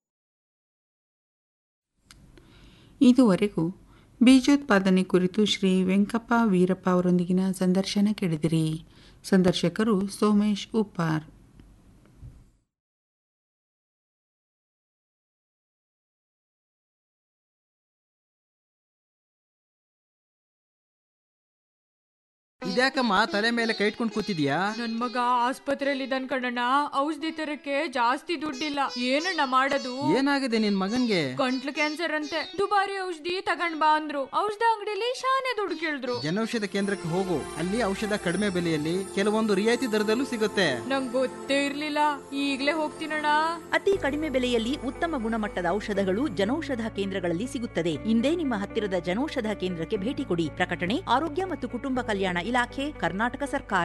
ಇದುವರೆಗೂ ಬೀಜೋತ್ಪಾದನೆ ಕುರಿತು ಶ್ರೀ ವೆಂಕಪ್ಪ ವೀರಪ್ಪ ಅವರೊಂದಿಗಿನ ಸಂದರ್ಶನ ಕೇಳಿದಿರಿ ಸಂದರ್ಶಕರು ಸೋಮೇಶ್ ಉಪ್ಪಾರ್ ಇದ್ಯಾಕಮ್ಮ ತಲೆ ಮೇಲೆ ಕೈ ಇಟ್ಕೊಂಡು ಕೂತಿದ್ಯಾ ನನ್ ಮಗ ಆಸ್ಪತ್ರೆಯಲ್ಲಿ ಇದ್ದಾನ್ ಕಣಣ್ಣ ಔಷಧಿ ತರಕ್ಕೆ ಜಾಸ್ತಿ ದುಡ್ಡಿಲ್ಲ ಏನಣ್ಣ ಮಾಡೋದು ಏನಾಗಿದೆ ನಿನ್ ಮಗನ್ಗೆ ಗಂಟ್ಲು ಕ್ಯಾನ್ಸರ್ ಅಂತೆ ದುಬಾರಿ ಔಷಧಿ ತಗೊಂಡ್ ಬಾ ಅಂದ್ರು ಔಷಧ ಅಂಗಡಿಲಿ ಶಾನೆ ದುಡ್ಡು ಕೇಳಿದ್ರು ಜನೌಷಧ ಕೇಂದ್ರಕ್ಕೆ ಹೋಗು ಅಲ್ಲಿ ಔಷಧ ಕಡಿಮೆ ಬೆಲೆಯಲ್ಲಿ ಕೆಲವೊಂದು ರಿಯಾಯಿತಿ ದರದಲ್ಲೂ ಸಿಗುತ್ತೆ ನಂಗ್ ಗೊತ್ತೇ ಇರ್ಲಿಲ್ಲ ಈಗ್ಲೇ ಹೋಗ್ತೀನಣ್ಣ ಅತಿ ಕಡಿಮೆ ಬೆಲೆಯಲ್ಲಿ ಉತ್ತಮ ಗುಣಮಟ್ಟದ ಔಷಧಗಳು ಜನೌಷಧ ಕೇಂದ್ರಗಳಲ್ಲಿ ಸಿಗುತ್ತದೆ ಇಂದೇ ನಿಮ್ಮ ಹತ್ತಿರದ ಜನೌಷಧ ಕೇಂದ್ರಕ್ಕೆ ಭೇಟಿ ಕೊಡಿ ಪ್ರಕಟಣೆ ಆರೋಗ್ಯ ಮತ್ತು ಕುಟುಂಬ ಕಲ್ಯಾಣ ಇಲಾಖೆ ಕರ್ನಾಟಕ ಸರ್ಕಾರ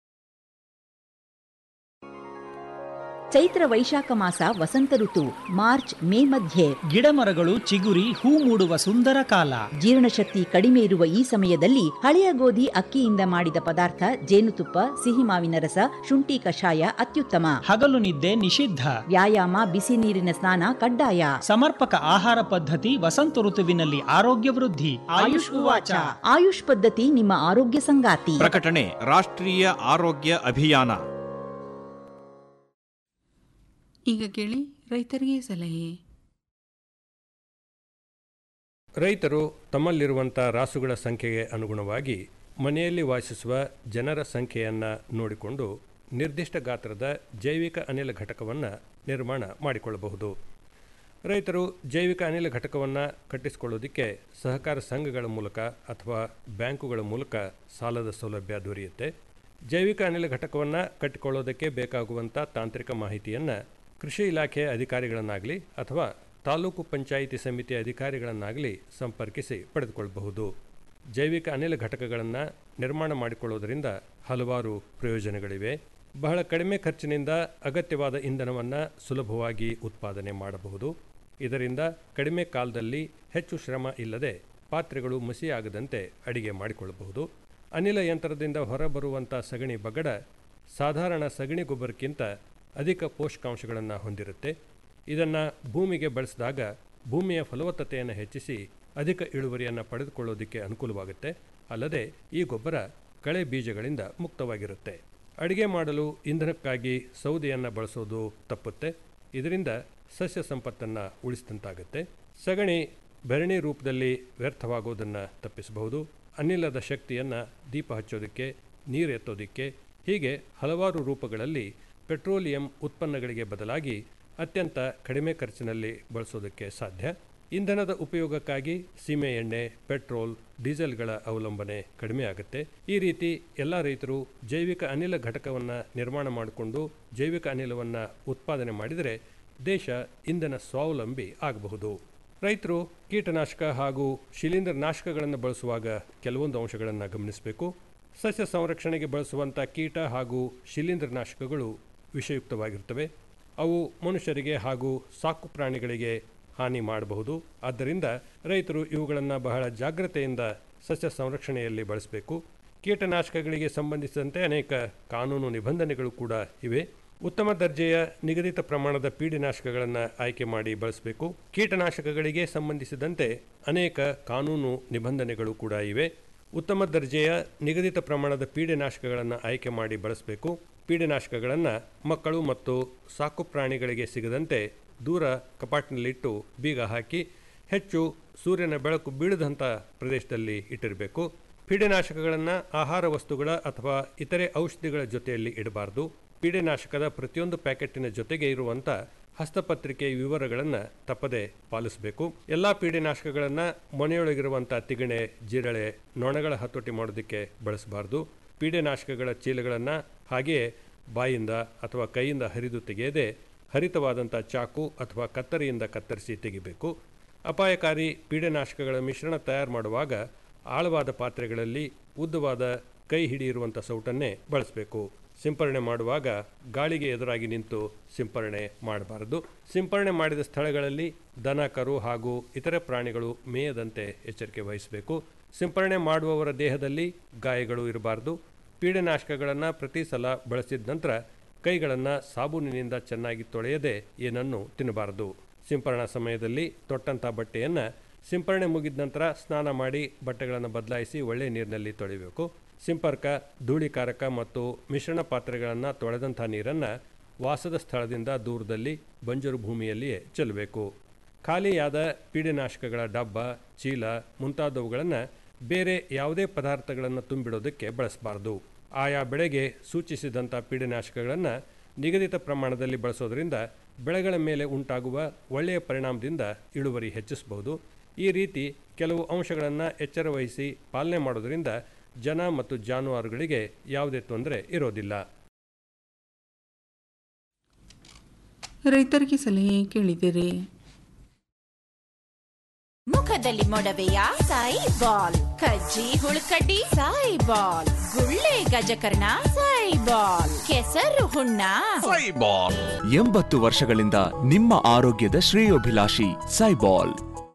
ಚೈತ್ರ ವೈಶಾಖ ಮಾಸ ವಸಂತ ಋತು ಮಾರ್ಚ್ ಮೇ ಮಧ್ಯೆ ಗಿಡಮರಗಳು ಚಿಗುರಿ ಹೂ ಮೂಡುವ ಸುಂದರ ಕಾಲ ಜೀರ್ಣಶಕ್ತಿ ಕಡಿಮೆ ಇರುವ ಈ ಸಮಯದಲ್ಲಿ ಹಳೆಯ ಗೋಧಿ ಅಕ್ಕಿಯಿಂದ ಮಾಡಿದ ಪದಾರ್ಥ ಜೇನುತುಪ್ಪ ಸಿಹಿ ಮಾವಿನ ರಸ ಶುಂಠಿ ಕಷಾಯ ಅತ್ಯುತ್ತಮ ಹಗಲು ನಿದ್ದೆ ನಿಷಿದ್ಧ ವ್ಯಾಯಾಮ ಬಿಸಿ ನೀರಿನ ಸ್ನಾನ ಕಡ್ಡಾಯ ಸಮರ್ಪಕ ಆಹಾರ ಪದ್ಧತಿ ವಸಂತ ಋತುವಿನಲ್ಲಿ ಆರೋಗ್ಯ ವೃದ್ಧಿ ಆಯುಷ್ ಉವಾಚ ಆಯುಷ್ ಪದ್ಧತಿ ನಿಮ್ಮ ಆರೋಗ್ಯ ಸಂಗಾತಿ ಪ್ರಕಟಣೆ ರಾಷ್ಟ್ರೀಯ ಆರೋಗ್ಯ ಅಭಿಯಾನ ಈಗ ಕೇಳಿ ರೈತರಿಗೆ ಸಲಹೆ ರೈತರು ತಮ್ಮಲ್ಲಿರುವಂಥ ರಾಸುಗಳ ಸಂಖ್ಯೆಗೆ ಅನುಗುಣವಾಗಿ ಮನೆಯಲ್ಲಿ ವಾಸಿಸುವ ಜನರ ಸಂಖ್ಯೆಯನ್ನು ನೋಡಿಕೊಂಡು ನಿರ್ದಿಷ್ಟ ಗಾತ್ರದ ಜೈವಿಕ ಅನಿಲ ಘಟಕವನ್ನು ನಿರ್ಮಾಣ ಮಾಡಿಕೊಳ್ಳಬಹುದು ರೈತರು ಜೈವಿಕ ಅನಿಲ ಘಟಕವನ್ನು ಕಟ್ಟಿಸಿಕೊಳ್ಳೋದಕ್ಕೆ ಸಹಕಾರ ಸಂಘಗಳ ಮೂಲಕ ಅಥವಾ ಬ್ಯಾಂಕುಗಳ ಮೂಲಕ ಸಾಲದ ಸೌಲಭ್ಯ ದೊರೆಯುತ್ತೆ ಜೈವಿಕ ಅನಿಲ ಘಟಕವನ್ನು ಕಟ್ಟಿಕೊಳ್ಳೋದಕ್ಕೆ ಬೇಕಾಗುವಂಥ ತಾಂತ್ರಿಕ ಮಾಹಿತಿಯನ್ನು ಕೃಷಿ ಇಲಾಖೆ ಅಧಿಕಾರಿಗಳನ್ನಾಗಲಿ ಅಥವಾ ತಾಲೂಕು ಪಂಚಾಯಿತಿ ಸಮಿತಿ ಅಧಿಕಾರಿಗಳನ್ನಾಗಲಿ ಸಂಪರ್ಕಿಸಿ ಪಡೆದುಕೊಳ್ಳಬಹುದು ಜೈವಿಕ ಅನಿಲ ಘಟಕಗಳನ್ನು ನಿರ್ಮಾಣ ಮಾಡಿಕೊಳ್ಳೋದರಿಂದ ಹಲವಾರು ಪ್ರಯೋಜನಗಳಿವೆ ಬಹಳ ಕಡಿಮೆ ಖರ್ಚಿನಿಂದ ಅಗತ್ಯವಾದ ಇಂಧನವನ್ನು ಸುಲಭವಾಗಿ ಉತ್ಪಾದನೆ ಮಾಡಬಹುದು ಇದರಿಂದ ಕಡಿಮೆ ಕಾಲದಲ್ಲಿ ಹೆಚ್ಚು ಶ್ರಮ ಇಲ್ಲದೆ ಪಾತ್ರೆಗಳು ಮಸಿಯಾಗದಂತೆ ಅಡಿಗೆ ಮಾಡಿಕೊಳ್ಳಬಹುದು ಅನಿಲ ಯಂತ್ರದಿಂದ ಹೊರಬರುವಂಥ ಸಗಣಿ ಬಗಡ ಸಾಧಾರಣ ಸಗಣಿ ಗೊಬ್ಬರಕ್ಕಿಂತ ಅಧಿಕ ಪೋಷಕಾಂಶಗಳನ್ನು ಹೊಂದಿರುತ್ತೆ ಇದನ್ನು ಭೂಮಿಗೆ ಬಳಸಿದಾಗ ಭೂಮಿಯ ಫಲವತ್ತತೆಯನ್ನು ಹೆಚ್ಚಿಸಿ ಅಧಿಕ ಇಳುವರಿಯನ್ನು ಪಡೆದುಕೊಳ್ಳೋದಕ್ಕೆ ಅನುಕೂಲವಾಗುತ್ತೆ ಅಲ್ಲದೆ ಈ ಗೊಬ್ಬರ ಕಳೆ ಬೀಜಗಳಿಂದ ಮುಕ್ತವಾಗಿರುತ್ತೆ ಅಡಿಗೆ ಮಾಡಲು ಇಂಧನಕ್ಕಾಗಿ ಸೌದೆಯನ್ನು ಬಳಸೋದು ತಪ್ಪುತ್ತೆ ಇದರಿಂದ ಸಸ್ಯ ಸಂಪತ್ತನ್ನು ಉಳಿಸಿದಂತಾಗುತ್ತೆ ಸಗಣಿ ಬೆರಣಿ ರೂಪದಲ್ಲಿ ವ್ಯರ್ಥವಾಗುವುದನ್ನು ತಪ್ಪಿಸಬಹುದು ಅನಿಲದ ಶಕ್ತಿಯನ್ನು ದೀಪ ಹಚ್ಚೋದಕ್ಕೆ ನೀರು ಎತ್ತೋದಕ್ಕೆ ಹೀಗೆ ಹಲವಾರು ರೂಪಗಳಲ್ಲಿ ಪೆಟ್ರೋಲಿಯಂ ಉತ್ಪನ್ನಗಳಿಗೆ ಬದಲಾಗಿ ಅತ್ಯಂತ ಕಡಿಮೆ ಖರ್ಚಿನಲ್ಲಿ ಬಳಸೋದಕ್ಕೆ ಸಾಧ್ಯ ಇಂಧನದ ಉಪಯೋಗಕ್ಕಾಗಿ ಸೀಮೆ ಎಣ್ಣೆ ಪೆಟ್ರೋಲ್ ಡೀಸೆಲ್ಗಳ ಅವಲಂಬನೆ ಕಡಿಮೆ ಆಗುತ್ತೆ ಈ ರೀತಿ ಎಲ್ಲ ರೈತರು ಜೈವಿಕ ಅನಿಲ ಘಟಕವನ್ನು ನಿರ್ಮಾಣ ಮಾಡಿಕೊಂಡು ಜೈವಿಕ ಅನಿಲವನ್ನು ಉತ್ಪಾದನೆ ಮಾಡಿದರೆ ದೇಶ ಇಂಧನ ಸ್ವಾವಲಂಬಿ ಆಗಬಹುದು ರೈತರು ಕೀಟನಾಶಕ ಹಾಗೂ ಶಿಲೀಂಧ್ರ ನಾಶಕಗಳನ್ನು ಬಳಸುವಾಗ ಕೆಲವೊಂದು ಅಂಶಗಳನ್ನು ಗಮನಿಸಬೇಕು ಸಸ್ಯ ಸಂರಕ್ಷಣೆಗೆ ಬಳಸುವಂಥ ಕೀಟ ಹಾಗೂ ಶಿಲೀಂಧ್ರ ನಾಶಕಗಳು ವಿಷಯುಕ್ತವಾಗಿರ್ತವೆ ಅವು ಮನುಷ್ಯರಿಗೆ ಹಾಗೂ ಸಾಕು ಪ್ರಾಣಿಗಳಿಗೆ ಹಾನಿ ಮಾಡಬಹುದು ಆದ್ದರಿಂದ ರೈತರು ಇವುಗಳನ್ನು ಬಹಳ ಜಾಗ್ರತೆಯಿಂದ ಸಸ್ಯ ಸಂರಕ್ಷಣೆಯಲ್ಲಿ ಬಳಸಬೇಕು ಕೀಟನಾಶಕಗಳಿಗೆ ಸಂಬಂಧಿಸಿದಂತೆ ಅನೇಕ ಕಾನೂನು ನಿಬಂಧನೆಗಳು ಕೂಡ ಇವೆ ಉತ್ತಮ ದರ್ಜೆಯ ನಿಗದಿತ ಪ್ರಮಾಣದ ಪೀಡಿನಾಶಕಗಳನ್ನು ಆಯ್ಕೆ ಮಾಡಿ ಬಳಸಬೇಕು ಕೀಟನಾಶಕಗಳಿಗೆ ಸಂಬಂಧಿಸಿದಂತೆ ಅನೇಕ ಕಾನೂನು ನಿಬಂಧನೆಗಳು ಕೂಡ ಇವೆ ಉತ್ತಮ ದರ್ಜೆಯ ನಿಗದಿತ ಪ್ರಮಾಣದ ಪೀಡೆನಾಶಕಗಳನ್ನು ಆಯ್ಕೆ ಮಾಡಿ ಬಳಸಬೇಕು ಪೀಡೆನಾಶಕಗಳನ್ನು ಮಕ್ಕಳು ಮತ್ತು ಸಾಕು ಪ್ರಾಣಿಗಳಿಗೆ ಸಿಗದಂತೆ ದೂರ ಕಪಾಟಿನಲ್ಲಿಟ್ಟು ಬೀಗ ಹಾಕಿ ಹೆಚ್ಚು ಸೂರ್ಯನ ಬೆಳಕು ಬೀಳದಂಥ ಪ್ರದೇಶದಲ್ಲಿ ಇಟ್ಟಿರಬೇಕು ಪೀಡೆನಾಶಕಗಳನ್ನು ಆಹಾರ ವಸ್ತುಗಳ ಅಥವಾ ಇತರೆ ಔಷಧಿಗಳ ಜೊತೆಯಲ್ಲಿ ಇಡಬಾರ್ದು ಪೀಡೆನಾಶಕದ ಪ್ರತಿಯೊಂದು ಪ್ಯಾಕೆಟಿನ ಜೊತೆಗೆ ಇರುವಂಥ ಹಸ್ತಪತ್ರಿಕೆ ವಿವರಗಳನ್ನು ತಪ್ಪದೆ ಪಾಲಿಸಬೇಕು ಎಲ್ಲ ಪೀಡೆನಾಶಕಗಳನ್ನು ಮನೆಯೊಳಗಿರುವಂಥ ತಿಗಣೆ ಜಿರಳೆ ನೊಣಗಳ ಹತೋಟಿ ಮಾಡೋದಕ್ಕೆ ಬಳಸಬಾರ್ದು ಪೀಡೆನಾಶಕಗಳ ಚೀಲಗಳನ್ನು ಹಾಗೆಯೇ ಬಾಯಿಂದ ಅಥವಾ ಕೈಯಿಂದ ಹರಿದು ತೆಗೆಯದೆ ಹರಿತವಾದಂಥ ಚಾಕು ಅಥವಾ ಕತ್ತರಿಯಿಂದ ಕತ್ತರಿಸಿ ತೆಗಿಬೇಕು ಅಪಾಯಕಾರಿ ಪೀಡೆನಾಶಕಗಳ ಮಿಶ್ರಣ ತಯಾರು ಮಾಡುವಾಗ ಆಳವಾದ ಪಾತ್ರೆಗಳಲ್ಲಿ ಉದ್ದವಾದ ಕೈ ಹಿಡಿಯಿರುವಂಥ ಸೌಟನ್ನೇ ಬಳಸಬೇಕು ಸಿಂಪರಣೆ ಮಾಡುವಾಗ ಗಾಳಿಗೆ ಎದುರಾಗಿ ನಿಂತು ಸಿಂಪರಣೆ ಮಾಡಬಾರದು ಸಿಂಪರಣೆ ಮಾಡಿದ ಸ್ಥಳಗಳಲ್ಲಿ ದನ ಕರು ಹಾಗೂ ಇತರೆ ಪ್ರಾಣಿಗಳು ಮೇಯದಂತೆ ಎಚ್ಚರಿಕೆ ವಹಿಸಬೇಕು ಸಿಂಪರಣೆ ಮಾಡುವವರ ದೇಹದಲ್ಲಿ ಗಾಯಗಳು ಇರಬಾರದು ಪೀಡನಾಶಕಗಳನ್ನು ಪ್ರತಿ ಸಲ ಬಳಸಿದ ನಂತರ ಕೈಗಳನ್ನು ಸಾಬೂನಿನಿಂದ ಚೆನ್ನಾಗಿ ತೊಳೆಯದೆ ಏನನ್ನು ತಿನ್ನಬಾರದು ಸಿಂಪರಣಾ ಸಮಯದಲ್ಲಿ ತೊಟ್ಟಂಥ ಬಟ್ಟೆಯನ್ನು ಸಿಂಪರಣೆ ಮುಗಿದ ನಂತರ ಸ್ನಾನ ಮಾಡಿ ಬಟ್ಟೆಗಳನ್ನು ಬದಲಾಯಿಸಿ ಒಳ್ಳೆಯ ನೀರಿನಲ್ಲಿ ತೊಳಿಬೇಕು ಸಿಂಪರ್ಕ ಧೂಳಿಕಾರಕ ಮತ್ತು ಮಿಶ್ರಣ ಪಾತ್ರೆಗಳನ್ನು ತೊಳೆದಂಥ ನೀರನ್ನು ವಾಸದ ಸ್ಥಳದಿಂದ ದೂರದಲ್ಲಿ ಬಂಜರು ಭೂಮಿಯಲ್ಲಿಯೇ ಚೆಲ್ಲಬೇಕು ಖಾಲಿಯಾದ ಪೀಡೆನಾಶಕಗಳ ಡಬ್ಬ ಚೀಲ ಮುಂತಾದವುಗಳನ್ನು ಬೇರೆ ಯಾವುದೇ ಪದಾರ್ಥಗಳನ್ನು ತುಂಬಿಡೋದಕ್ಕೆ ಬಳಸಬಾರದು ಆಯಾ ಬೆಳೆಗೆ ಸೂಚಿಸಿದಂಥ ಪೀಡೆನಾಶಕಗಳನ್ನು ನಿಗದಿತ ಪ್ರಮಾಣದಲ್ಲಿ ಬಳಸೋದ್ರಿಂದ ಬೆಳೆಗಳ ಮೇಲೆ ಉಂಟಾಗುವ ಒಳ್ಳೆಯ ಪರಿಣಾಮದಿಂದ ಇಳುವರಿ ಹೆಚ್ಚಿಸಬಹುದು ಈ ರೀತಿ ಕೆಲವು ಅಂಶಗಳನ್ನು ಎಚ್ಚರ ವಹಿಸಿ ಪಾಲನೆ ಮಾಡೋದರಿಂದ ಜನ ಮತ್ತು ಜಾನುವಾರುಗಳಿಗೆ ಯಾವುದೇ ತೊಂದರೆ ಇರೋದಿಲ್ಲ ರೈತರಿಗೆ ಸಲಹೆ ಕೇಳಿದಿರಿ ಮುಖದಲ್ಲಿ ಮೊಡವೆಯ ಸಾಯಿ ಬಾಲ್ ಕಜ್ಜಿ ಹುಳುಕಡ್ಡಿ ಸಾಯಿ ಬಾಲ್ ಗುಳ್ಳೆ ಗಜಕರ್ಣ ಸಾಯಿ ಬಾಲ್ ಕೆಸರು ಹುಣ್ಣ ಸೈಬಾಲ್ ಎಂಬತ್ತು ವರ್ಷಗಳಿಂದ ನಿಮ್ಮ ಆರೋಗ್ಯದ ಶ್ರೇಯೋಭಿಲಾಷಿ ಸೈಬಾಲ್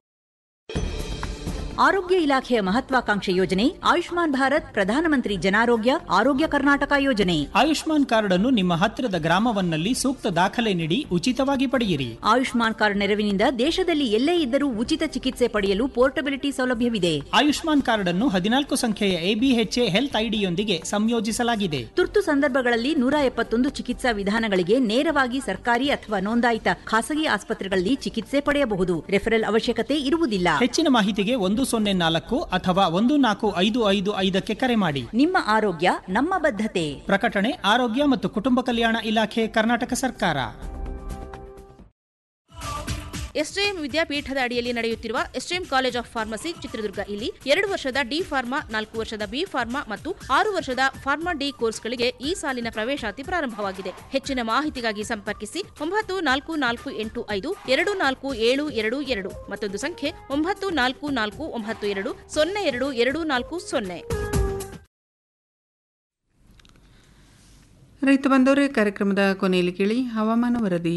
ಆರೋಗ್ಯ ಇಲಾಖೆಯ ಮಹತ್ವಾಕಾಂಕ್ಷೆ ಯೋಜನೆ ಆಯುಷ್ಮಾನ್ ಭಾರತ್ ಪ್ರಧಾನಮಂತ್ರಿ ಜನಾರೋಗ್ಯ ಆರೋಗ್ಯ ಕರ್ನಾಟಕ ಯೋಜನೆ ಆಯುಷ್ಮಾನ್ ಕಾರ್ಡ್ ಅನ್ನು ನಿಮ್ಮ ಹತ್ತಿರದ ಗ್ರಾಮವನ್ನಲ್ಲಿ ಸೂಕ್ತ ದಾಖಲೆ ನೀಡಿ ಉಚಿತವಾಗಿ ಪಡೆಯಿರಿ ಆಯುಷ್ಮಾನ್ ಕಾರ್ಡ್ ನೆರವಿನಿಂದ ದೇಶದಲ್ಲಿ ಎಲ್ಲೇ ಇದ್ದರೂ ಉಚಿತ ಚಿಕಿತ್ಸೆ ಪಡೆಯಲು ಪೋರ್ಟಬಿಲಿಟಿ ಸೌಲಭ್ಯವಿದೆ ಆಯುಷ್ಮಾನ್ ಕಾರ್ಡ್ ಅನ್ನು ಹದಿನಾಲ್ಕು ಸಂಖ್ಯೆಯ ಎಬಿಎಚ್ಎ ಹೆಲ್ತ್ ಐಡಿಯೊಂದಿಗೆ ಸಂಯೋಜಿಸಲಾಗಿದೆ ತುರ್ತು ಸಂದರ್ಭಗಳಲ್ಲಿ ನೂರ ಎಪ್ಪತ್ತೊಂದು ಚಿಕಿತ್ಸಾ ವಿಧಾನಗಳಿಗೆ ನೇರವಾಗಿ ಸರ್ಕಾರಿ ಅಥವಾ ನೋಂದಾಯಿತ ಖಾಸಗಿ ಆಸ್ಪತ್ರೆಗಳಲ್ಲಿ ಚಿಕಿತ್ಸೆ ಪಡೆಯಬಹುದು ರೆಫರಲ್ ಅವಶ್ಯಕತೆ ಇರುವುದಿಲ್ಲ ಹೆಚ್ಚಿನ ಮಾಹಿತಿಗೆ ಒಂದು ಸೊನ್ನೆ ನಾಲ್ಕು ಅಥವಾ ಒಂದು ನಾಲ್ಕು ಐದು ಐದು ಐದಕ್ಕೆ ಕರೆ ಮಾಡಿ ನಿಮ್ಮ ಆರೋಗ್ಯ ನಮ್ಮ ಬದ್ಧತೆ ಪ್ರಕಟಣೆ ಆರೋಗ್ಯ ಮತ್ತು ಕುಟುಂಬ ಕಲ್ಯಾಣ ಇಲಾಖೆ ಕರ್ನಾಟಕ ಸರ್ಕಾರ ಎಸ್ಜೆಎಂ ವಿದ್ಯಾಪೀಠದ ಅಡಿಯಲ್ಲಿ ನಡೆಯುತ್ತಿರುವ SJM college of pharmacy Chitradurga ಇಲ್ಲಿ ಎರಡು ವರ್ಷದ ಡಿ ಫಾರ್ಮಾ ನಾಲ್ಕು ವರ್ಷದ ಬಿ ಫಾರ್ಮಾ ಮತ್ತು ಆರು ವರ್ಷದ ಫಾರ್ಮಾ ಡಿ ಕೋರ್ಸ್ಗಳಿಗೆ ಈ ಸಾಲಿನ ಪ್ರವೇಶಾತಿ ಪ್ರಾರಂಭವಾಗಿದೆ ಹೆಚ್ಚಿನ ಮಾಹಿತಿಗಾಗಿ ಸಂಪರ್ಕಿಸಿ ಒಂಬತ್ತು ನಾಲ್ಕು ನಾಲ್ಕು ಎಂಟು ಐದು ಎರಡು ನಾಲ್ಕು ಏಳು ಎರಡು ಎರಡು ಮತ್ತೊಂದು ಸಂಖ್ಯೆ ಒಂಬತ್ತು ನಾಲ್ಕು ನಾಲ್ಕು ಒಂಬತ್ತು ಎರಡು ಸೊನ್ನೆ ಎರಡು ಎರಡು ನಾಲ್ಕು ಸೊನ್ನೆ ರೈತ ಬಂದವರೇ ಕಾರ್ಯಕ್ರಮದ ಕೊನೆಯಲ್ಲಿ ಕೇಳಿ ಹವಾಮಾನ ವರದಿ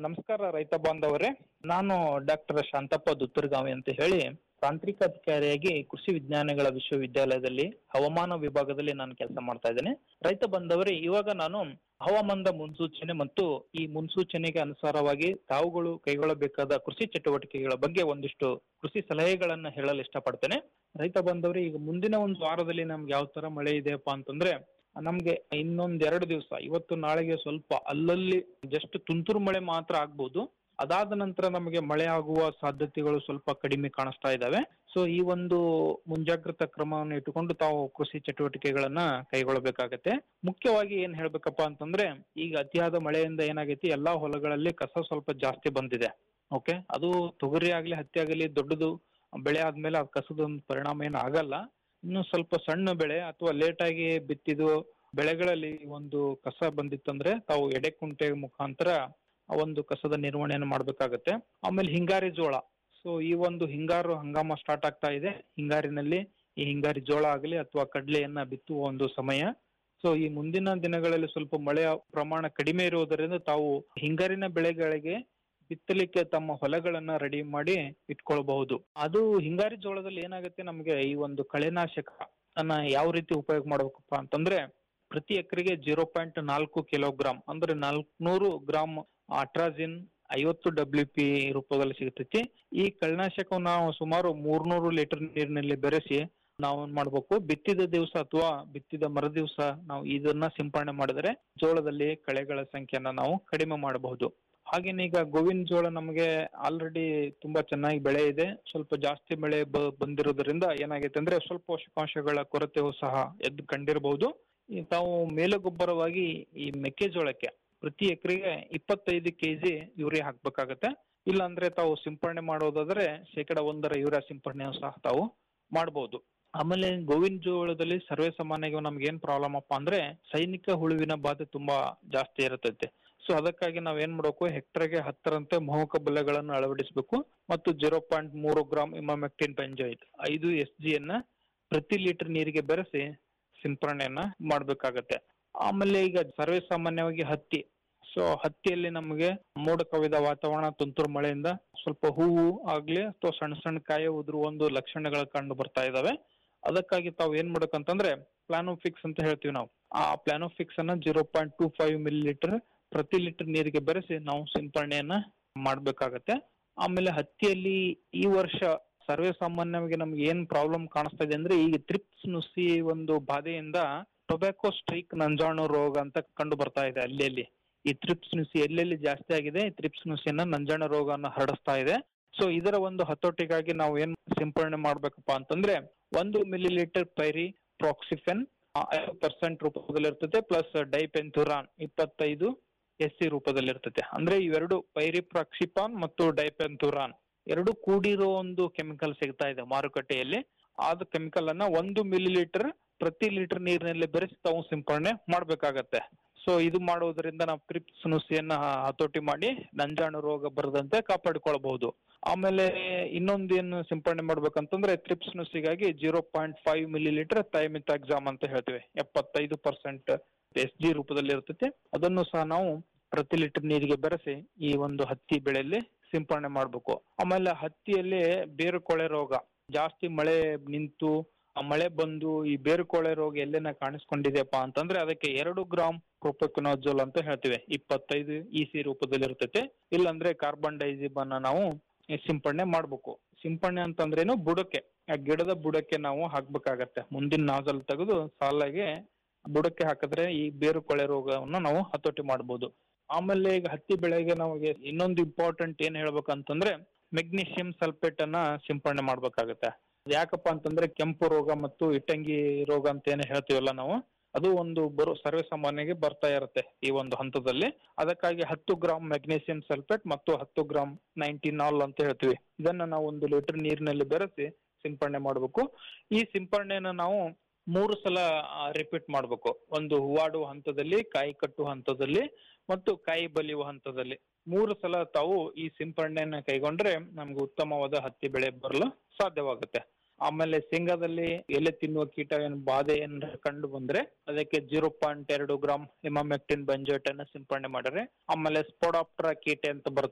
ನಮಸ್ಕಾರ ರೈತ ಬಾಂಧವರೇ ನಾನು ಡಾಕ್ಟರ್ ಶಾಂತಪ್ಪ ದುತ್ತರ್ಗಾವಿ ಅಂತ ಹೇಳಿ ತಾಂತ್ರಿಕ ಅಧಿಕಾರಿಯಾಗಿ ಕೃಷಿ ವಿಜ್ಞಾನಗಳ ವಿಶ್ವವಿದ್ಯಾಲಯದಲ್ಲಿ ಹವಾಮಾನ ವಿಭಾಗದಲ್ಲಿ ನಾನು ಕೆಲಸ ಮಾಡ್ತಾ ಇದ್ದೇನೆ ರೈತ ಬಾಂಧವರೇ ಇವಾಗ ನಾನು ಹವಾಮಾನದ ಮುನ್ಸೂಚನೆ ಮತ್ತು ಈ ಮುನ್ಸೂಚನೆಗೆ ಅನುಸಾರವಾಗಿ ತಾವುಗಳು ಕೈಗೊಳ್ಳಬೇಕಾದ ಕೃಷಿ ಚಟುವಟಿಕೆಗಳ ಬಗ್ಗೆ ಒಂದಿಷ್ಟು ಕೃಷಿ ಸಲಹೆಗಳನ್ನ ಹೇಳಲು ಇಷ್ಟಪಡ್ತೇನೆ ರೈತ ಬಾಂಧವರೇ ಈಗ ಮುಂದಿನ ಒಂದು ವಾರದಲ್ಲಿ ನಮ್ಗೆ ಯಾವ ತರ ಮಳೆ ಇದೆಯಪ್ಪ ಅಂತಂದ್ರೆ ನಮ್ಗೆ ಇನ್ನೊಂದ್ ಎರಡು ದಿವಸ ಇವತ್ತು ನಾಳೆಗೆ ಸ್ವಲ್ಪ ಅಲ್ಲಲ್ಲಿ ಜಸ್ಟ್ ತುಂತುರು ಮಳೆ ಮಾತ್ರ ಆಗ್ಬೋದು ಅದಾದ ನಂತರ ನಮಗೆ ಮಳೆ ಆಗುವ ಸಾಧ್ಯತೆಗಳು ಸ್ವಲ್ಪ ಕಡಿಮೆ ಕಾಣಿಸ್ತಾ ಇದಾವೆ ಸೊ ಈ ಒಂದು ಮುಂಜಾಗ್ರತಾ ಕ್ರಮವನ್ನು ಇಟ್ಟುಕೊಂಡು ತಾವು ಕೃಷಿ ಚಟುವಟಿಕೆಗಳನ್ನ ಕೈಗೊಳ್ಳಬೇಕಾಗತ್ತೆ ಮುಖ್ಯವಾಗಿ ಏನ್ ಹೇಳ್ಬೇಕಪ್ಪ ಅಂತಂದ್ರೆ ಈಗ ಅತಿಯಾದ ಮಳೆಯಿಂದ ಏನಾಗೈತಿ ಎಲ್ಲಾ ಹೊಲಗಳಲ್ಲಿ ಕಸ ಸ್ವಲ್ಪ ಜಾಸ್ತಿ ಬಂದಿದೆ ಓಕೆ ಅದು ತೊಗರಿ ಆಗ್ಲಿ ಹತ್ತಿ ಆಗಲಿ ದೊಡ್ಡದು ಬೆಳೆ ಆದ್ಮೇಲೆ ಅದು ಕಸದ ಒಂದು ಪರಿಣಾಮ ಏನು ಆಗಲ್ಲ ಇನ್ನು ಸ್ವಲ್ಪ ಸಣ್ಣ ಬೆಳೆ ಅಥವಾ ಲೇಟ್ ಆಗಿ ಬಿತ್ತಿದು ಬೆಳೆಗಳಲ್ಲಿ ಒಂದು ಕಸ ಬಂದಿತ್ತಂದ್ರೆ ತಾವು ಎಡೆಕುಂಟೆ ಮುಖಾಂತರ ಆ ಒಂದು ಕಸದ ನಿರ್ವಹಣೆಯನ್ನು ಮಾಡ್ಬೇಕಾಗತ್ತೆ ಆಮೇಲೆ ಹಿಂಗಾರಿ ಜೋಳ ಸೊ ಈ ಒಂದು ಹಿಂಗಾರು ಹಂಗಾಮ ಸ್ಟಾರ್ಟ್ ಆಗ್ತಾ ಇದೆ ಹಿಂಗಾರಿನಲ್ಲಿ ಈ ಹಿಂಗಾರಿ ಜೋಳ ಆಗಲಿ ಅಥವಾ ಕಡಲೆಯನ್ನ ಬಿತ್ತುವ ಒಂದು ಸಮಯ ಸೊ ಈ ಮುಂದಿನ ದಿನಗಳಲ್ಲಿ ಸ್ವಲ್ಪ ಮಳೆಯ ಪ್ರಮಾಣ ಕಡಿಮೆ ಇರುವುದರಿಂದ ತಾವು ಹಿಂಗಾರಿನ ಬೆಳೆಗಳಿಗೆ ಬಿತ್ತಲಿಕ್ಕೆ ತಮ್ಮ ಹೊಲಗಳನ್ನ ರೆಡಿ ಮಾಡಿ ಇಟ್ಕೊಳ್ಬಹುದು ಅದು ಹಿಂಗಾರಿ ಜೋಳದಲ್ಲಿ ಏನಾಗುತ್ತೆ ನಮಗೆ ಈ ಒಂದು ಕಳೆನಾಶಕ ಅನ್ನ ಯಾವ ರೀತಿ ಉಪಯೋಗ ಮಾಡ್ಬೇಕಪ್ಪ ಅಂತಂದ್ರೆ ಪ್ರತಿ ಎಕರೆಗೆ ಜೀರೋ ಪಾಯಿಂಟ್ ನಾಲ್ಕು ಕಿಲೋಗ್ರಾಮ್ ಅಂದ್ರೆ ನಾಲ್ಕುನೂರು ಗ್ರಾಮ್ ಅಟ್ರಾಜಿನ್ ಐವತ್ತು ಡಬ್ಲ್ಯೂ ಪಿ ರೂಪದಲ್ಲಿ ಸಿಗ್ತೈತಿ ಈ ಕಳೆನಾಶಕವನ್ನು ನಾವು ಸುಮಾರು ಮೂರ್ನೂರು ಲೀಟರ್ ನೀರಿನಲ್ಲಿ ಬೆರೆಸಿ ನಾವು ಏನ್ ಮಾಡ್ಬೇಕು ಬಿತ್ತಿದ ದಿವಸ ಅಥವಾ ಬಿತ್ತಿದ ಮರು ದಿವಸ ನಾವು ಇದನ್ನ ಸಿಂಪರಣೆ ಮಾಡಿದ್ರೆ ಜೋಳದಲ್ಲಿ ಕಳೆಗಳ ಸಂಖ್ಯೆಯನ್ನ ನಾವು ಕಡಿಮೆ ಮಾಡಬಹುದು ಹಾಗೇನೆ ಈಗ ಗೋವಿನ ಜೋಳ ನಮಗೆ ಆಲ್ರೆಡಿ ತುಂಬಾ ಚೆನ್ನಾಗಿ ಬೆಳೆ ಇದೆ ಸ್ವಲ್ಪ ಜಾಸ್ತಿ ಬೆಳೆ ಬ- ಬಂದಿರೋದ್ರಿಂದ ಏನಾಗೈತೆ ಅಂದ್ರೆ ಸ್ವಲ್ಪ ಪೋಷಕಾಂಶಗಳ ಕೊರತೆಯೂ ಸಹ ಎದ್ದು ಕಂಡಿರಬಹುದು ಈ ತಾವು ಮೇಲುಗೊಬ್ಬರವಾಗಿ ಈ ಮೆಕ್ಕೆಜೋಳಕ್ಕೆ ಪ್ರತಿ ಎಕರೆಗೆ ಇಪ್ಪತ್ತೈದು ಕೆಜಿ ಯೂರಿಯಾ ಹಾಕ್ಬೇಕಾಗತ್ತೆ ಇಲ್ಲ ಅಂದ್ರೆ ತಾವು ಸಿಂಪರಣೆ ಮಾಡೋದಾದ್ರೆ ಶೇಕಡ ಒಂದರ ಯೂರಿಯಾ ಸಿಂಪರಣೆ ಸಹ ತಾವು ಮಾಡಬಹುದು ಆಮೇಲೆ ಗೋವಿನ ಜೋಳದಲ್ಲಿ ಸರ್ವೇ ಸಾಮಾನ್ಯವಾಗಿ ನಮ್ಗೆ ಏನ್ ಪ್ರಾಬ್ಲಮ್ ಅಪ್ಪ ಅಂದ್ರೆ ಸೈನಿಕ ಹುಳುವಿನ ಬಾಧೆ ತುಂಬಾ ಜಾಸ್ತಿ ಇರುತ್ತೈತೆ ಸೊ ಅದಕ್ಕಾಗಿ ನಾವ್ ಏನ್ ಮಾಡ್ಬೇಕು ಹೆಕ್ಟರ್ಗೆ ಹತ್ತರಂತೆ ಮೋಹಕ ಬಲೆಗಳನ್ನು ಅಳವಡಿಸಬೇಕು ಮತ್ತು ಜೀರೋ ಪಾಯಿಂಟ್ ಮೂರು ಗ್ರಾಮ್ ಇಮಾಮೆಕ್ಟಿನ್ ಬೆಂಜೋಯಿಟ್ ಐದು ಎಸ್ ಜಿಯನ್ನ ಪ್ರತಿ ಲೀಟರ್ ನೀರಿಗೆ ಬೆರೆಸಿ ಸಿಂಪರಣೆಯನ್ನ ಮಾಡ್ಬೇಕಾಗತ್ತೆ ಆಮೇಲೆ ಈಗ ಸರ್ವೇ ಸಾಮಾನ್ಯವಾಗಿ ಹತ್ತಿ ಸೊ ಹತ್ತಿಯಲ್ಲಿ ನಮಗೆ ಮೋಡ ಕವಿದ ವಾತಾವರಣ ತುಂತುರು ಮಳೆಯಿಂದ ಸ್ವಲ್ಪ ಹೂವು ಆಗ್ಲಿ ಅಥವಾ ಸಣ್ಣ ಸಣ್ಣ ಕಾಯಿ ಉದುರುವ ಒಂದು ಲಕ್ಷಣಗಳು ಕಂಡು ಬರ್ತಾ ಇದಾವೆ ಅದಕ್ಕಾಗಿ ತಾವು ಏನ್ ಮಾಡ್ಬೇಕಂತಂದ್ರೆ ಪ್ಲಾನೋಫಿಕ್ಸ್ ಅಂತ ಹೇಳ್ತೀವಿ ನಾವು ಆ ಪ್ಲಾನೋಫಿಕ್ಸ್ ಅನ್ನ zero point two five millilitre ಪ್ರತಿ ಲೀಟರ್ ನೀರಿಗೆ ಬೆರೆಸಿ ನಾವು ಸಿಂಪರಣೆಯನ್ನ ಮಾಡ್ಬೇಕಾಗತ್ತೆ ಆಮೇಲೆ ಹತ್ತಿಯಲ್ಲಿ ಈ ವರ್ಷ ಸರ್ವೇ ಸಾಮಾನ್ಯವಾಗಿ ನಮ್ಗೆ ಏನ್ ಪ್ರಾಬ್ಲಮ್ ಕಾಣಿಸ್ತಾ ಇದೆ ಅಂದ್ರೆ ಈಗ ತ್ರಿಪ್ಸ್ ನುಸಿ ಒಂದು ಬಾಧೆಯಿಂದ ಟೊಬ್ಯಾಕೋ ಸ್ಟ್ರೈಕ್ ನಂಜಾಣು ರೋಗ ಅಂತ ಕಂಡು ಬರ್ತಾ ಇದೆ ಅಲ್ಲಿ ಅಲ್ಲಿ ಈ ತ್ರಿಪ್ಸ್ ನುಸಿ ಎಲ್ಲೆಲ್ಲಿ ಜಾಸ್ತಿ ಆಗಿದೆ ಈ ತ್ರಿಪ್ಸ್ ನುಸಿಯನ್ನ ನಂಜಾಣ ರೋಗವನ್ನು ಹರಡಿಸ್ತಾ ಇದೆ ಸೊ ಇದರ ಒಂದು ಹತೋಟಿಗಾಗಿ ನಾವು ಏನ್ ಸಿಂಪರಣೆ ಮಾಡ್ಬೇಕಪ್ಪ ಅಂತಂದ್ರೆ ಒಂದು ಮಿಲಿ ಲೀಟರ್ ಪೈರಿ ಪ್ರಾಕ್ಸಿಫೆನ್ ಐದು ಪರ್ಸೆಂಟ್ ರೂಪದಲ್ಲಿ ಇರ್ತದೆ ಪ್ಲಸ್ ಡೈಪೆಂಥುರಾನ್ ಇಪ್ಪತ್ತೈದು ಎಸ್ ಸಿ ರೂಪದಲ್ಲಿ ಇರ್ತದೆ ಅಂದ್ರೆ ಇವೆರಡು ಪೈರಿಪ್ರಾಕ್ಸಿಪಾನ್ ಮತ್ತು ಡೈಪೆಂಥುರಾನ್ ಎರಡು ಕೂಡಿರೋ ಒಂದು ಕೆಮಿಕಲ್ ಸಿಗ್ತಾ ಇದೆ ಮಾರುಕಟ್ಟೆಯಲ್ಲಿ ಆದ ಕೆಮಿಕಲ್ ಅನ್ನ ಒಂದು ಮಿಲಿ ಲೀಟರ್ ಪ್ರತಿ ಲೀಟರ್ ನೀರಿನಲ್ಲಿ ಬೆರೆಸಿ ತಾವು ಸಿಂಪರಣೆ ಮಾಡ್ಬೇಕಾಗತ್ತೆ ಸೊ ಇದು ಮಾಡುವುದರಿಂದ ನಾವು ಕ್ರಿಪ್ಸ್ ನುಸಿಯನ್ನ ಹತೋಟಿ ಮಾಡಿ ನಂಜಾಣು ರೋಗ ಬರದಂತೆ ಕಾಪಾಡಿಕೊಳ್ಳಬಹುದು ಆಮೇಲೆ ಇನ್ನೊಂದು ಏನು ಸಿಂಪರಣೆ ಮಾಡ್ಬೇಕಂತಂದ್ರೆ ತ್ರಿಪ್ಸ್ ನುಸಿಗಾಗಿ zero point five millilitre thiamethoxam ಅಂತ ಹೇಳ್ತೀವಿ ಎಪ್ಪತ್ತೈದು ಪರ್ಸೆಂಟ್ ಎಸ್ ಜಿ ರೂಪದಲ್ಲಿ ಇರ್ತೈತಿ ಅದನ್ನು ಸಹ ನಾವು ಪ್ರತಿ ಲೀಟರ್ ನೀರಿಗೆ ಬೆರೆಸಿ ಈ ಒಂದು ಹತ್ತಿ ಬೆಳೆಯಲ್ಲಿ ಸಿಂಪರಣೆ ಮಾಡ್ಬೇಕು ಆಮೇಲೆ ಹತ್ತಿಯಲ್ಲಿ ಬೇರು ಕೊಳೆ ರೋಗ ಜಾಸ್ತಿ ಮಳೆ ನಿಂತು ಆ ಮಳೆ ಬಂದು ಈ ಬೇರು ಕೊಳೆ ರೋಗ ಎಲ್ಲೇನ ಕಾಣಿಸ್ಕೊಂಡಿದೆಯಪ್ಪ ಅಂತಂದ್ರೆ ಅದಕ್ಕೆ ಎರಡು ಗ್ರಾಮ್ ಪ್ರೊಪೆಕ್ವಿನಾಜೋಲ್ ಅಂತ ಹೇಳ್ತೀವಿ ಇಪ್ಪತ್ತೈದು ಇ ಸಿ ರೂಪದಲ್ಲಿ ಇರ್ತೈತೆ ಇಲ್ಲಾಂದ್ರೆ ಕಾರ್ಬನ್ ಡೈಸಿಬನ್ ನಾವು ಸಿಂಪರಣೆ ಮಾಡ್ಬೇಕು ಸಿಂಪರಣೆ ಅಂತಂದ್ರೇನು ಬುಡಕ್ಕೆ ಆ ಗಿಡದ ಬುಡಕ್ಕೆ ನಾವು ಹಾಕ್ಬೇಕಾಗತ್ತೆ ಮುಂದಿನ ನಾಜಲ್ ತೆಗೆದು ಸಾಲಾಗಿ ಬುಡಕ್ಕೆ ಹಾಕಿದ್ರೆ ಈ ಬೇರು ಕೊಳೆ ರೋಗವನ್ನು ನಾವು ಹತೋಟಿ ಮಾಡ್ಬೋದು ಆಮೇಲೆ ಈಗ ಹತ್ತಿ ಬೆಳೆಗೆ ನಮಗೆ ಇನ್ನೊಂದು ಇಂಪಾರ್ಟೆಂಟ್ ಏನ್ ಹೇಳ್ಬೇಕಂತಂದ್ರೆ ಮೆಗ್ನೀಷಿಯಂ ಸಲ್ಫೇಟ್ ಅನ್ನ ಸಿಂಪರಣೆ ಮಾಡ್ಬೇಕಾಗತ್ತೆ ಯಾಕಪ್ಪ ಅಂತಂದ್ರೆ ಕೆಂಪು ರೋಗ ಮತ್ತು ಇಟ್ಟಂಗಿ ರೋಗ ಅಂತ ಏನ್ ಹೇಳ್ತೀವಲ್ಲ ನಾವು ಅದು ಒಂದು ಬರೋ ಸರ್ವೇ ಸಾಮಾನ್ಯಗೆ ಬರ್ತಾ ಇರುತ್ತೆ ಈ ಒಂದು ಹಂತದಲ್ಲಿ ಅದಕ್ಕಾಗಿ ಹತ್ತು ಗ್ರಾಮ್ ಮೆಗ್ನೀಷಿಯಂ ಸಲ್ಫೇಟ್ ಮತ್ತು ಹತ್ತು ಗ್ರಾಮ್ ನೈಂಟಿನಾಲ್ ಅಂತ ಹೇಳ್ತೀವಿ ಇದನ್ನ ನಾವು ಒಂದು ಲೀಟರ್ ನೀರಿನಲ್ಲಿ ಬೆರೆಸಿ ಸಿಂಪರಣೆ ಮಾಡಬೇಕು ಈ ಸಿಂಪರಣೆನ ನಾವು ಮೂರು ಸಲ ರಿಪೀಟ್ ಮಾಡಬೇಕು ಒಂದು ಹೂವಾಡುವ ಹಂತದಲ್ಲಿ ಕಾಯಿ ಕಟ್ಟುವ ಹಂತದಲ್ಲಿ ಮತ್ತು ಕಾಯಿ ಬಲಿಯುವ ಹಂತದಲ್ಲಿ ಮೂರು ಸಲ ತಾವು ಈ ಸಿಂಪರಣೆಯನ್ನ ಕೈಗೊಂಡ್ರೆ ನಮ್ಗೆ ಉತ್ತಮವಾದ ಹತ್ತಿ ಬೆಳೆ ಬರಲು ಸಾಧ್ಯವಾಗುತ್ತೆ ಆಮೇಲೆ ಶೇಂಗಾದಲ್ಲಿ ಎಲೆ ತಿನ್ನುವ ಕೀಟ ಏನು ಬಾಧೆ ಏನಾರ ಕಂಡು ಬಂದ್ರೆ ಅದಕ್ಕೆ ಜೀರೋ ಪಾಯಿಂಟ್ ಎರಡು ಗ್ರಾಮ್ ಇಮಾಮೆಕ್ಟಿನ್ ಬಂಜೋಟ್ ಅನ್ನ ಸಿಂಪಡಣೆ ಮಾಡಿದ್ರೆ ಆಮೇಲೆ ಸ್ಪೋಡಾಪ್ಟರ ಕೀಟೆ ಅಂತ ಬರುತ್ತೆ